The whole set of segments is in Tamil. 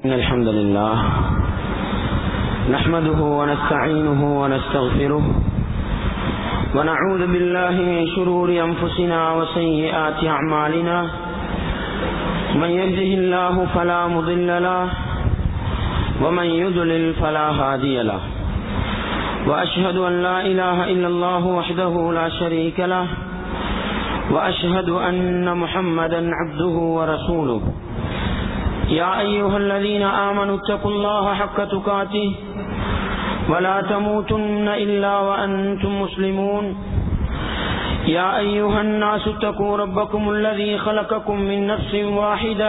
إن الحمد لله نحمده ونستعينه ونستغفره ونعوذ بالله من شرور أنفسنا وسيئات أعمالنا من يهده الله فلا مضل له ومن يضلل فلا هادي له وأشهد أن لا إله إلا الله وحده لا شريك له وأشهد أن محمدا عبده ورسوله يا أيها الذين آمنوا اتقوا الله حق تقاته ولا تموتن إلا وأنتم مسلمون يا أيها الناس اتقوا ربكم الذي خلقكم من نفس واحدة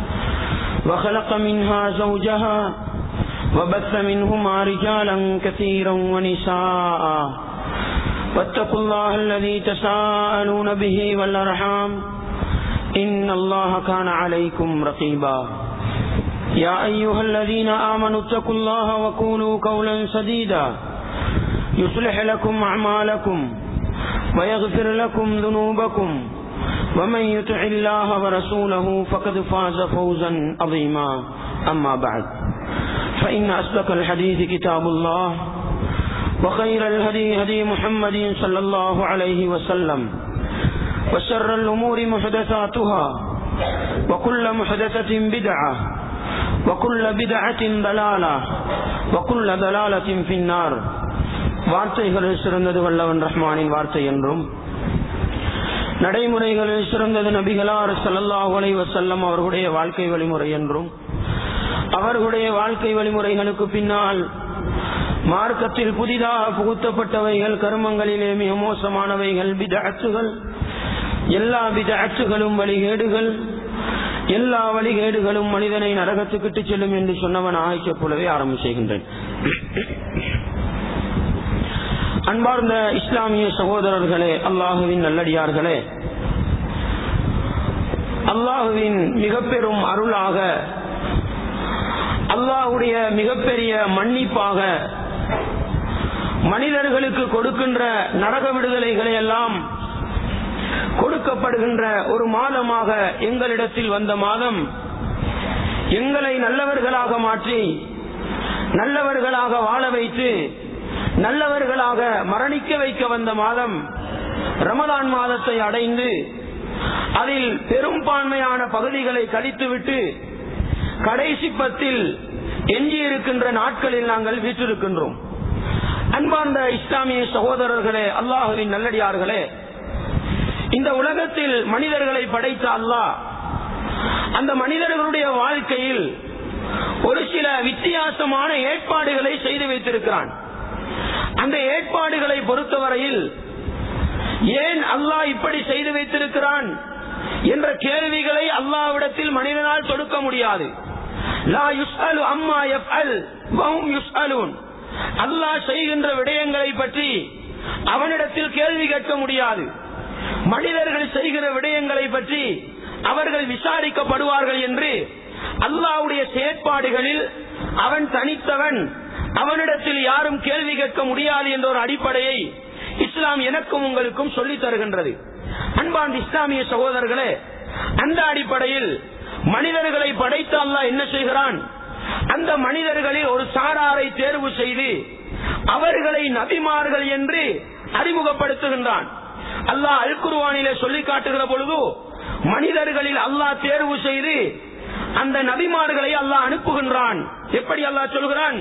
وخلق منها زوجها وبث منهما رجالا كثيرا ونساء واتقوا الله الذي تساءلون به والأرحام إن الله كان عليكم رقيبا يا أيها الذين آمنوا اتقوا الله وقولوا قولا سديدا يصلح لكم أعمالكم ويغفر لكم ذنوبكم ومن يطع الله ورسوله فقد فاز فوزا عظيما أما بعد فإن أصدق الحديث كتاب الله وخير الهدي هدي محمد صلى الله عليه وسلم وشر الأمور محدثاتها وكل محدثة بدعة وكل بدعة ضلالة وكل ضلالة في النار வார்த்தைகளில் சிறந்தது வல்லவன் ரஹ்மானின் வார்த்தை என்றும் நடைமுறைகளில் சிறந்தது நபிகளார் சல்லல்லாஹு அலைஹி வஸல்லம் அவர்களுடைய வாழ்க்கை வழிமுறை என்றும் அவர்களுடைய வாழ்க்கை வழிமுறைகளுக்கு பின்னால் மார்க்கத்தில் புதிதாக புகுத்தப்பட்டவைகள் கர்மங்களிலே மிக மோசமானவைகள் பிதஅத்துகள் எல்லா பிதஅத்துகளும் வழிகேடுகள் எல்லா வழிகேடுகளும் மனிதனை நரகத்துக்கிட்டு செல்லும் என்று சொன்னவன் ஆய்ச்ச போலவே ஆரம்பம் செய்கின்றேன் அன்பார்ந்த இஸ்லாமிய சகோதரர்களே அல்லாஹுவின் நல்லடியார்களே அல்லாஹுவின் மிக பெரும் அருளாக அல்லாஹுடைய மிகப்பெரிய மன்னிப்பாக மனிதர்களுக்கு கொடுக்கின்ற நரக விடுதலைகளை எல்லாம் கொடுக்கப்படுகின்ற ஒரு மாதமாக எங்களிடத்தில் வந்த மாதம் எங்களை நல்லவர்களாக மாற்றி நல்லவர்களாக வாழ வைத்து நல்லவர்களாக மரணிக்க வைக்க வந்த மாதம் ரமதான் மாதத்தை அடைந்து அதில் பெரும்பான்மையான பகுதிகளை கழித்துவிட்டு கடைசி பத்தில் எஞ்சியிருக்கின்ற நாட்களில் நாங்கள் வீற்றிருக்கின்றோம் அன்பார்ந்த இஸ்லாமிய சகோதரர்களே அல்லாஹுவின் நல்லடியார்களே இந்த உலகத்தில் மனிதர்களை படைத்த அல்லாஹ் அந்த மனிதர்களுடைய வாழ்க்கையில் ஒரு சில வித்தியாசமான ஏற்பாடுகளை செய்து வைத்திருக்கிறான் அந்த ஏற்பாடுகளை பொறுத்தவரையில் ஏன் அல்லாஹ் இப்படி செய்து வைத்திருக்கிறான் என்ற கேள்விகளை அல்லாவிடத்தில் மனிதனால் தொடுக்க முடியாது அல்லாஹ் செய்கின்ற விடயங்களை பற்றி அவனிடத்தில் கேள்வி கேட்க முடியாது மனிதர்கள் செய்கிற விடயங்களை பற்றி அவர்கள் விசாரிக்கப்படுவார்கள் என்று அல்லாவுடைய செயற்பாடுகளில் அவன் தனித்தவன் அவனிடத்தில் யாரும் கேள்வி கேட்க முடியாது என்ற ஒரு அடிப்படையை இஸ்லாம் எனக்கும் உங்களுக்கும் சொல்லித் தருகின்றது அன்பான் இஸ்லாமிய சகோதரர்களே அந்த அடிப்படையில் மனிதர்களை படைத்த அல்லாஹ் என்ன செய்கிறான் அந்த மனிதர்களில் ஒரு சாராரை தேர்வு செய்து அவர்களை நபிமார்கள் என்று அறிமுகப்படுத்துகின்றான் அல்லாஹ் அல் குருவானிலே சொல்லி காட்டுகிற பொழுது மனிதர்களில் அல்லாஹ் தேர்வு செய்து அந்த நபிமார்களை அல்லாஹ் அனுப்புகின்றான் எப்படி அல்லாஹ் சொல்கிறான்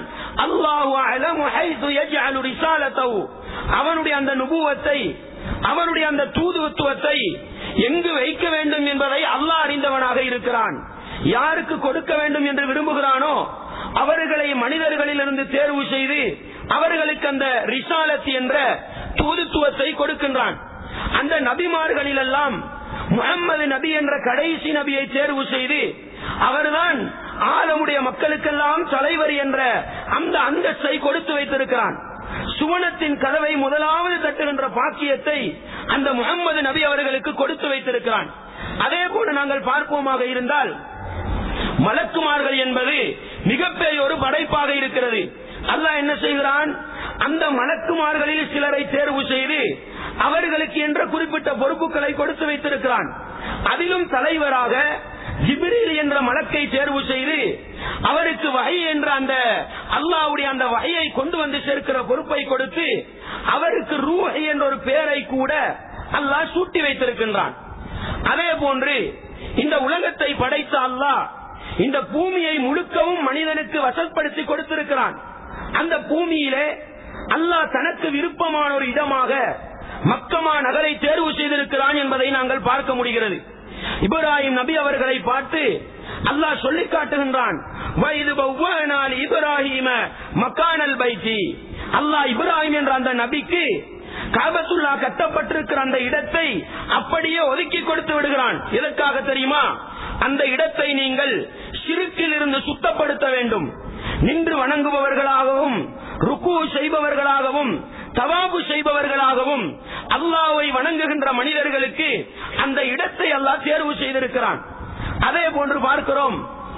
அல்லாஹு அவனுடைய அந்த நுபுவத்தை அவனுடைய அந்த தூதுவத்துவத்தை எங்கு வைக்க வேண்டும் என்பதை அல்லாஹ் அறிந்தவனாக இருக்கிறான் யாருக்கு கொடுக்க வேண்டும் என்று விரும்புகிறானோ அவர்களை மனிதர்களிலிருந்து தேர்வு செய்து அவர்களுக்கு அந்த ரிசாலத் என்ற தூதுத்துவத்தை கொடுக்கின்றான் அந்த நபிமார்களில் எல்லாம் முகம்மது நபி என்ற கடைசி நபியை தேர்வு செய்து அவர்தான் ஆலமுடைய மக்களுக்கெல்லாம் தலைவர் என்ற அந்த அந்தஸ்தை கொடுத்து வைத்திருக்கிறான் சுவனத்தின் கதவை முதலாவது தட்டுகின்ற பாக்கியத்தை அந்த முகம்மது நபி அவர்களுக்கு கொடுத்து வைத்திருக்கிறான் அதே போல நாங்கள் பார்ப்போமாக இருந்தால் மலக்குமார்கள் என்பது மிகப்பெரிய ஒரு படைப்பாக இருக்கிறது அல்லாஹ் என்ன செய்கிறான் அந்த மலக்குமார்களில் சிலரை தேர்வு செய்து அவர்களுக்கு என்ற குறிப்பிட்ட பொறுப்புகளை கொடுத்து வைத்திருக்கிறான் அதிலும் தலைவராக ஜிபிரில் என்ற மலக்கை தேர்வு செய்து அவர் வகை என்ற அந்த அல்லாவுடைய அந்த வகையை கொண்டு வந்து சேர்க்கிற பொறுப்பை கொடுத்து அவருக்கு ரூஹை என்ற ஒரு பெயரை கூட அல்லாஹ் சூட்டி வைத்திருக்கின்றான் அதே போன்று இந்த உலகத்தை படைத்த அல்லாஹ் இந்த பூமியை முழுக்கவும் மனிதனுக்கு வசப்படுத்தி கொடுத்திருக்கிறான் அந்த பூமியிலே அல்லாஹ் தனக்கு விருப்பமான ஒரு இடமாக மக்கமா நகரை தேர்வு செய்திருக்கிறான் என்பதை நாங்கள் பார்க்க முடிகிறது இப்ராஹிம் நபி அவர்களை பார்த்து அல்லாஹ் சொல்லி காட்டுகின்றான் "வயது பௌவனால் இப்ராஹிம மக்கானல் பைத்தி அல்லாஹ் இப்ராஹிம் என்ற அந்த நபிக்கு காபத்துல்லா கட்டப்பட்டிருக்கிற அந்த இடத்தை அப்படியே ஒதுக்கி கொடுத்து விடுகிறான் எதற்காக தெரியுமா அந்த இடத்தை நீங்கள் சிறுக்கில் இருந்து சுத்தப்படுத்த வேண்டும் நின்று வணங்குபவர்களாகவும் ருக்கு செய்பவர்களாகவும் தவாபு செய்பவர்களாகவும் அல்லாவை வணங்குகின்ற மனிதர்களுக்கு அந்த இடத்தை அல்லாஹ் தேர்வு செய்திருக்கிறான் அதே போன்று பார்க்கிறோம்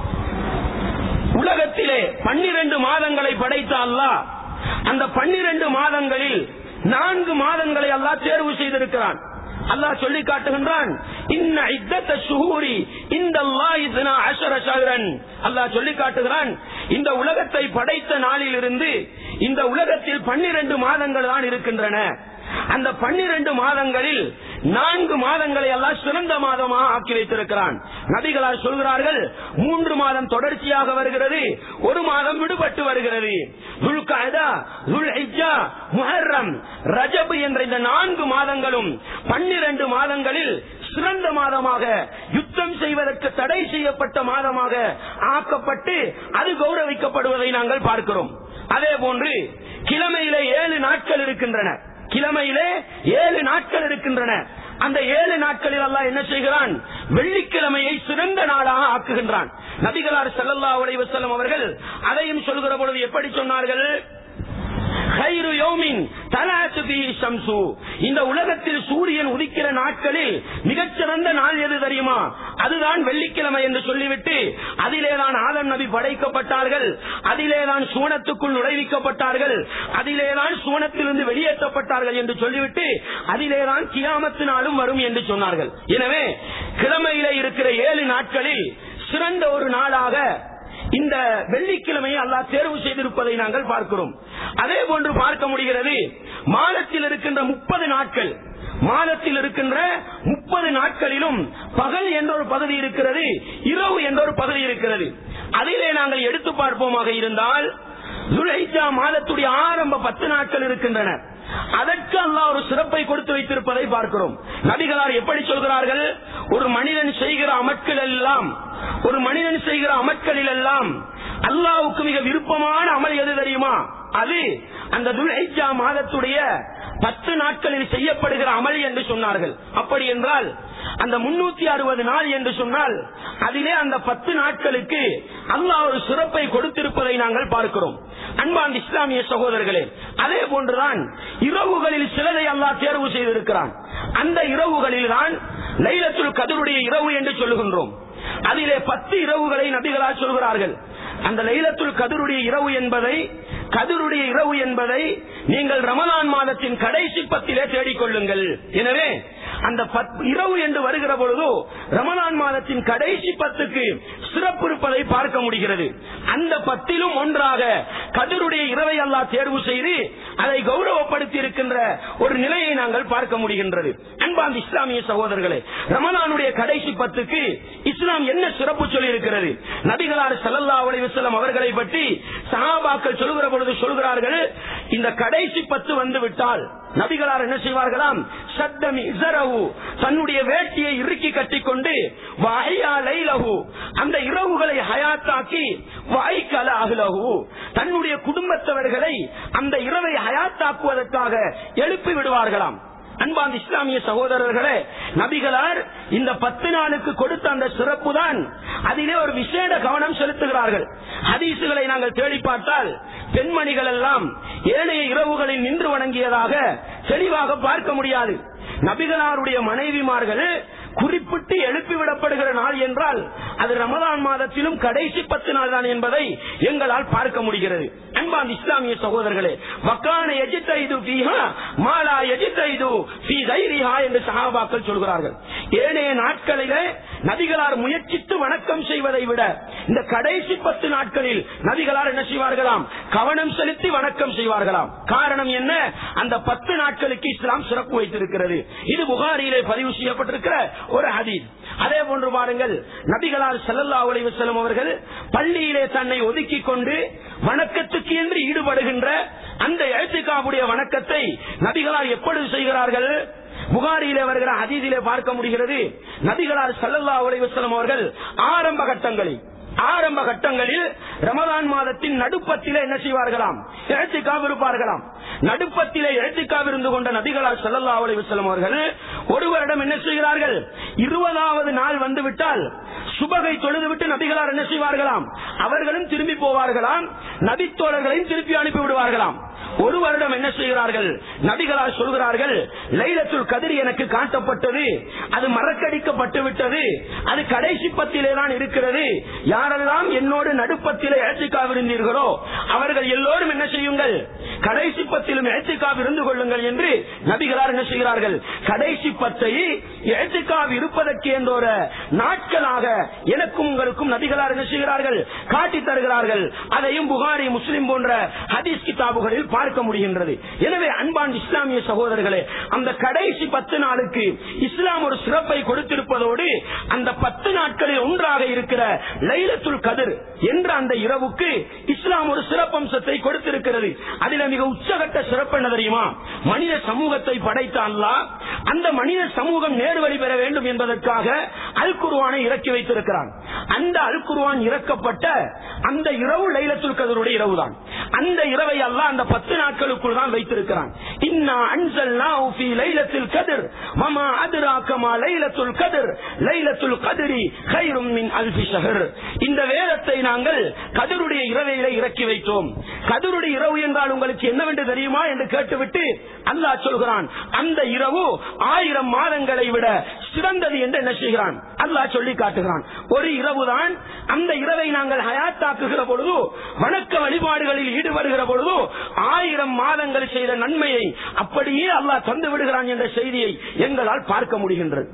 உலகத்திலே பன்னிரண்டு மாதங்களை படைத்த அல்லாஹ் அந்த பன்னிரண்டு மாதங்களில் நான்கு மாதங்களை அல்லாஹ் தேர்வு செய்திருக்கிறான் அல்லாஹ் சொல்லி காட்டுகின்றான் இன்ன இத்தத்த சுகூரி இந்த அஷர சஹரன் அல்லாஹ் சொல்லி காட்டுகிறான் இந்த உலகத்தை படைத்த நாளில் இருந்து இந்த உலகத்தில் பன்னிரண்டு மாதங்கள் தான் இருக்கின்றன அந்த பன்னிரண்டு மாதங்களில் நான்கு மாதங்களை எல்லாம் சிறந்த மாதமாக ஆக்கி வைத்திருக்கிறான் நபிகளால் சொல்கிறார்கள் மூன்று மாதம் தொடர்ச்சியாக வருகிறது ஒரு மாதம் விடுபட்டு வருகிறது துல்காதா துல்ஹிஜ்ஜா முஹர்ரம் ரஜப் என்ற இந்த நான்கு மாதங்களும் பன்னிரண்டு மாதங்களில் சிறந்த மாதமாக யுத்தம் செய்வதற்கு தடை செய்யப்பட்ட மாதமாக ஆக்கப்பட்டு அது கௌரவிக்கப்படுவதை நாங்கள் பார்க்கிறோம் அதே போன்று கிழமையிலே ஏழு நாட்கள் இருக்கின்றன கிழமையிலே ஏழு நாட்கள் இருக்கின்றன அந்த ஏழு நாட்களில் அல்லாஹ் என்ன செய்கிறான் வெள்ளிக்கிழமையை சிறந்த நாளாக ஆக்குகின்றான் நபிகளார் ஸல்லல்லாஹு அலைஹி வஸல்லம் அவர்கள் அதையும் சொல்கிற பொழுது எப்படி சொன்னார்கள் "ஹைரு யௌமின் தலாத்து பிஹி ஷம்சு." இந்த உலகத்தில் சூரியன் உதிக்கிற நாட்களில் மிகச்சிறந்த நாள் எது தெரியுமா அதுதான் வெள்ளிக்கிழமை என்று சொல்லிவிட்டு அதிலேதான் ஆதம் நபி படைக்கப்பட்டார்கள் அதிலேதான் சூனத்துக்குள் நுழைவிக்கப்பட்டார்கள் அதிலேதான் சூனத்திலிருந்து வெளியேற்றப்பட்டார்கள் என்று சொல்லிவிட்டு அதிலேதான் கியாமத்து நாளும் வரும் என்று சொன்னார்கள் எனவே கிழமையிலே இருக்கிற ஏழு நாட்களில் சிறந்த ஒரு நாளாக இந்த வெள்ளிக்கிழமையை அல்லாஹ் தேர்வு செய்திருப்பதை நாங்கள் பார்க்கிறோம் அதே போன்று பார்க்க முடிகிறது மாதத்தில் இருக்கின்ற முப்பது நாட்கள் மாதத்தில் இருக்கின்ற முப்பது நாட்களிலும் பகல் என்ற ஒரு பகுதி இருக்கிறது இரவு என்ற ஒரு பகுதி இருக்கிறது அதிலே நாங்கள் எடுத்து பார்ப்போமாக இருந்தால் துல்ஹிஜ்ஜா மாதத்துடைய ஆரம்ப பத்து நாட்கள் இருக்கின்றன அதற்கு அல்லாஹ் ஒரு சிறப்பை கொடுத்து வைத்திருப்பதை பார்க்கிறோம் நபிகளார் எப்படி சொல்கிறார்கள் ஒரு மனிதன் செய்கிற அமட்கள் எல்லாம் ஒரு மனிதன் செய்கிற அமட்களில் எல்லாம் அல்லாவுக்கு மிக விருப்பமான அமல் எது தெரியுமா அது அந்த துல்ஹிஜ்ஜா மாதத்துடைய பத்து நாட்களில் செய்யப்படுகிற அமல் என்று சொன்னார்கள் அப்படி என்றால் அந்த முன்னூத்தி அறுபது நாள் என்று சொன்னால் அதிலே அந்த பத்து நாட்களுக்கு அல்லாஹ் ஒரு சிறப்பை கொடுத்திருப்பதை நாங்கள் பார்க்கிறோம் அன்பான் இஸ்லாமிய சகோதரர்களே அதே போன்றுதான் இரவுகளில் சிலதை அல்லாஹ் தேர்வு செய்திருக்கிறான் அந்த இரவுகளில் தான் லைலத்துல் கதருடைய இரவு என்று சொல்லுகின்றோம் அதிலே பத்து இரவுகளை நபிகளால் சொல்கிறார்கள் அந்த லைலத்துல் கதருடைய இரவு என்பதை கதிருடைய இரவு என்பதை நீங்கள் ரமலான் மாதத்தின் கடைசி பத்திலே தேடிக்கொள்ளுங்கள் எனவே அந்த பத்- இரவு என்று வருகிற பொழுது ரமலான் மாதத்தின் கடைசி பத்துக்கு சிறப்பு இருப்பதை பார்க்க முடிகிறது அந்த பத்திலும் ஒன்றாக கதிருடைய இரவை அல்லாஹ் தேர்வு செய்து அதை கௌரவப்படுத்தி இருக்கின்ற ஒரு நிலையை நாங்கள் பார்க்க முடிகின்றது அன்பாந்த இஸ்லாமிய சகோதரர்களே ரமலானுடைய கடைசி பத்துக்கு இஸ்லாம் என்ன சிறப்பு சொல்லி இருக்கிறது நபிகளார் ஸல்லல்லாஹு அலைஹி வஸல்லம் அவர்களை பற்றி சஹாபாக்கள் சொல்லுகிற பொழுது சொல்கிறார்கள் இந்த கடைசி பத்து வந்து விட்டால் நபிகளார் என்ன செய்வார்களாம் சத்தம் இசரவு தன்னுடைய வேட்டியை இறுக்கி கட்டிக்கொண்டு வஹையா லைலஹு அந்த இரவுகளை ஹயாத்தாக்கி வாய்க்கல அகுலஹு தன்னுடைய குடும்பத்தவர்களை அந்த இரவை ஹயாத்தாக்குவதற்காக எழுப்பி விடுவார்களாம் அன்பாந்த இஸ்லாமிய சகோதரர்களே நபிகளார் இந்த பத்து நாளுக்கு கொடுத்த அந்த சிறப்பு தான் அதிலே ஒரு விசேட கவனம் செலுத்துகிறார்கள் ஹதீசுகளை நாங்கள் தேடி பார்த்தால் பெண்மணிகள் எல்லாம் ஏனைய இரவுகளில் நின்று வணங்கியதாக தெளிவாக பார்க்க முடியாது நபிகளாருடைய மனைவிமார்கள் குறிப்பிட்டு எழுப்பிவிடப்படுகிற நாள் என்றால் அது ரமதான் மாதத்திலும் கடைசி பத்து நாள் தான் என்பதை எங்களால் பார்க்க முடிகிறது அன்பான் இஸ்லாமிய சகோதரர்களே வக்கான எஜித்தைது ஃபீஹா மாலா எஜித்தைது ஃபீ தைரிஹா என்று சஹாபாக்கள் சொல்கிறார்கள் ஏனைய நாட்களிலே நபிகளார் முயற்சித்து வணக்கம் செய்வதை விட இந்த கடைசி பத்து நாட்களில் நபிகளார் என்ன செய்வார்களாம் கவனம் செலுத்தி வணக்கம் செய்வார்களாம் காரணம் என்ன அந்த பத்து நாட்களுக்கு இஸ்லாம் சிறப்பு வைத்திருக்கிறது இது புகாரியிலே பதிவு செய்யப்பட்டிருக்கிற ஒரு ஹதீஸ் அதே போன்று பாருங்கள் நபிகளார் ஸல்லல்லாஹு அலைஹி வஸல்லம் அவர்கள் பள்ளியிலே தன்னை ஒதுக்கிக் கொண்டு வணக்கத்துக்கு என்று ஈடுபடுகின்ற அந்த எழுத்துக்காவுடைய வணக்கத்தை நபிகளார் எப்பொழுது செய்கிறார்கள் புகாரியிலே வருகிற ஹதீதிலே பார்க்க முடிகிறது நபிகளார் ஸல்லல்லாஹு அலைஹி வஸல்லம் அவர்கள் ஆரம்ப கட்டங்களில் ஆரம்ப கட்டங்களில் ரமதான் மாதத்தின் நடுப்பத்திலே என்ன செய்வார்களாம் எழுத்துக்காവ് இருப்பார்களாம் நடுப்பத்திலே எழுத்துக்காവ് இருந்து கொண்ட நபிகளார் ஸல்லல்லாஹு அலைஹி வஸல்லம் அவர்கள் ஒரு வருடம் என்ன செய்கிறார்கள் இருபதாவது நாள் வந்து விட்டால் சுபகை தொழுதுவிட்டு நபிகளார் என்ன செய்வார்களாம் அவர்களும் திரும்பி போவார்களாம் நபித்தோழர்களையும் திருப்பி அனுப்பி விடுவார்களாம் ஒரு வருடம் என்ன செய்கிறார்கள் நபிகளார் சொல்கிறார்கள் லைலத்துல் கதிர் எனக்கு காட்டப்பட்டது அது மறக்கடிக்கப்பட்டு விட்டது அது கடைசி பத்திலே தான் இருக்கிறது யாரெல்லாம் என்னோடு நடுப்பத்திலே ஏற்றுக்காக இருந்தீர்களோ அவர்கள் எல்லோரும் என்ன செய்யுங்கள் கடைசி பத்திலும் ஏற்றுக்காக இருந்து கொள்ளுங்கள் என்று நபிகளார் என்ன செய்கிறார்கள் கடைசி பத்தை ஏற்றுக்காக இருப்பதற்கு என்ற ஒரு நாட்களாக எனக்கும் உங்களுக்கும் நபிகளார் என்ன செய்கிறார்கள் காட்டி தருகிறார்கள் அதையும் புகாரி முஸ்லிம் போன்ற ஹதீஸ் கிதாபுகளில் பார்க்க முடிகின்றது எனவே அன்பான் இஸ்லாமிய சகோதரர்களே அந்த கடைசி பத்து நாளுக்கு இஸ்லாம் ஒரு சிறப்பை கொடுத்திருப்பதோடு அந்த பத்து நாட்களில் ஒன்றாக இருக்கிற லைலத்துல் கதிர் என்ற அந்த இரவுக்கு இஸ்லாம் ஒரு சிறப்பம்சத்தை கொடுத்திருக்கிறது அதில் மிக உச்சகட்ட சிறப்பு என்ன தெரியுமா மனித சமூகத்தை படைத்த அல்லாஹ் அந்த மனித சமூகம் நேர்வழி பெற வேண்டும் என்பதற்காக அல் குர்வானை இறக்கி வைத்திருக்கிறான் அந்த அல் குர்வான் இறக்கப்பட்ட அந்த இரவு லைலத்துல் கதருடைய இரவுதான் அந்த இரவை அல்லாஹ் அந்த பத்து நாட்களுக்குள் தான் வைத்திருக்கிறான் இன்னா அன்சல்னாஹு ஃபீ லைலத்தில் கத்ர் வமா அத்ராக மா லைலத்துல் கத்ர் லைலத்துல் கத்ரி கைரும் மின் அல்ஃபி ஷஹர் இந்த வேதத்தை நாங்கள் கதிருடைய இரவையில இறக்கி வைத்தோம் கதிருடைய இரவு என்றால் உங்களுக்கு என்னவென்று தெரியுமா என்று கேட்டுவிட்டு அல்லாஹ் சொல்கிறான் அந்த இரவு ஆயிரம் மாதங்களை விட சிறந்தது என்று என்ன செய்கிறான் அல்லாஹ் சொல்லி காட்டுகிறான் ஒரு இரவுதான் அந்த இரவை நாங்கள் ஹயாத்தாக்குகிற பொழுது வணக்க வழிபாடுகளில் ஈடுபடுகிற பொழுது ஆயிரம் மாதங்கள் செய்த நன்மையை அப்படியே அல்லாஹ் தந்து விடுகிறான் என்ற செய்தியை எங்களால் பார்க்க முடிகின்றது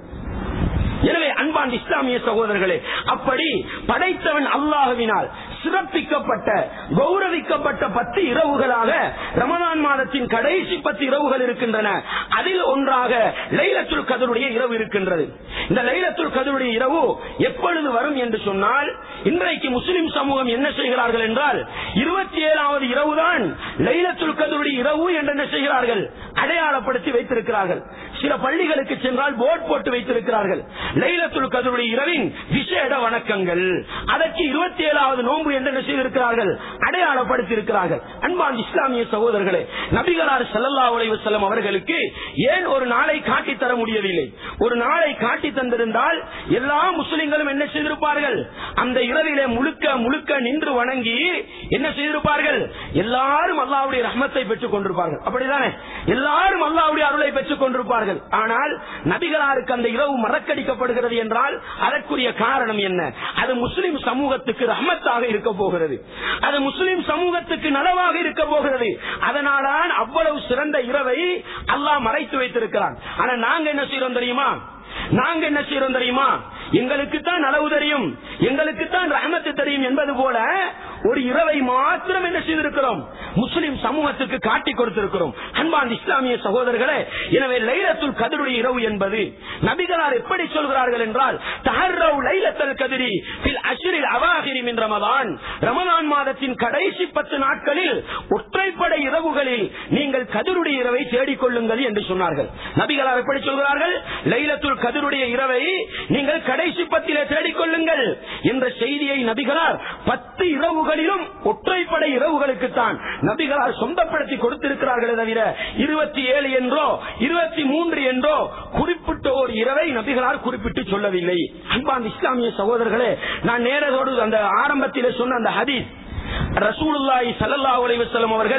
எனவே அன்பான் இஸ்லாமிய சகோதரர்களே அப்படி படைத்தவன் அல்லாஹுவினால் சிறப்பிக்கப்பட்ட கௌரவிக்கப்பட்ட பத்து இரவுகளாக ரமதான் மாதத்தின் கடைசி பத்து இரவுகள் இருக்கின்றன அதில் ஒன்றாக லைலத்துல் கதருடைய இரவு இருக்கின்றது இந்த லைலத்துல் கதருடைய இரவு எப்பொழுது வரும் என்று சொன்னால் இன்றைக்கு முஸ்லிம் சமூகம் என்ன செய்கிறார்கள் என்றால் இருபத்தி ஏழாவது இரவுதான் லைலத்துல் கதருடைய இரவு என்று என்ன செய்கிறார்கள் அடையாளப்படுத்தி வைத்திருக்கிறார்கள் சில பள்ளிகளுக்கு சென்றால் போர்டு போட்டு வைத்திருக்கிறார்கள் லைலத்துல் கதருடைய இரவின் விசேட வணக்கங்கள் அதற்கு இருபத்தி ஏழாவது நோன்பு என்று என்ன செய்திருக்கிறார்கள் அடையாளப்படுத்தி இருக்கிறார்கள் அன்பான் இஸ்லாமிய சகோதரர்களே நபிகளார் ஸல்லல்லாஹு அலைஹி வஸல்லம் அவர்களுக்கு ஏன் ஒரு நாளை காட்டி தர முடியவில்லை ஒரு நாளை காட்டி தந்திருந்தால் எல்லா முஸ்லிம்களும் என்ன செய்திருப்பார்கள் அந்த இரவிலே முழுக்க முழுக்க நின்று வணங்கி என்ன செய்திருப்பார்கள் எல்லாரும் அல்லாஹ்வுடைய ரஹ்மத்தை பெற்றுக் கொண்டிருப்பார்கள் அப்படிதானே எல்லாரும் அல்லாஹ்வுடைய அருளை பெற்றுக் கொண்டிருப்பார்கள் ஆனால் நபிகளாருக்கு அந்த இரவு மறக்கடிக்கப்படுகிறது என்றால் அதற்குரிய காரணம் என்ன அது முஸ்லிம் சமூகத்துக்கு ரஹ்மத்தாக இருக்க போகிறது அது முஸ்லிம் சமூகத்துக்கு நலவாக இருக்க போகிறது அதனால்தான் அவ்வளவு சிறந்த இரவை அல்லாஹ் மறைத்து வைத்திருக்கிறான் ஆனா நாங்க என்ன செய்யறோம் தெரியுமா நாங்க என்ன செய்யறோம் தெரியுமா எங்களுக்கு தான் நலவு தெரியும் எங்களுக்கு தான் ரஹமத்து தெரியும் என்பது போல ஒரு இரவை மாத்திரம் என்ன செய்திருக்கிறோம் முஸ்லிம் சமூகத்துக்கு காட்டி கொடுத்திருக்கிறோம் அன்பான் இஸ்லாமிய சகோதரர்களே எனவே லைலத்துல் கதிருடைய இரவு என்பது நபிகளார் எப்படி சொல்கிறார்கள் என்றால் தஹர்ரவு லைலத்துல் கதிரி பில் அஷ்ரில் அவாஹிரி மின் ரமதான் ரமதான் மாதத்தின் கடைசி பத்து நாட்களில் ஒற்றைப்படை இரவுகளில் நீங்கள் கதிருடைய இரவை தேடிக்கொள்ளுங்கள் என்று சொன்னார்கள் நபிகளார் எப்படி சொல்கிறார்கள் லைலத்துல் கதிருடைய இரவை நீங்கள் கடைசி பத்திலே தேடிக்கொள்ளுங்கள் என்ற செய்தியை நபிகளார் பத்து இரவுகளிலும் ஒற்றைப்படை இரவுகளுக்குத்தான் நபிகளார் சொந்தப்படுத்தி கொடுத்திருக்கிறார்களே தவிர இருபத்தி ஏழு என்றோ இருபத்தி மூன்று என்றோ குறிப்பிட்ட ஒரு இரவை நபிகளார் குறிப்பிட்டு சொல்லவில்லை அன்பான் இஸ்லாமிய சகோதரர்களே நான் நேரத்தோடு அந்த ஆரம்பத்திலே சொன்ன அந்த ஹதீஸ் ரசூலுல்லாஹி ஸல்லல்லாஹு அலைஹி வஸல்லம் அவர்கள்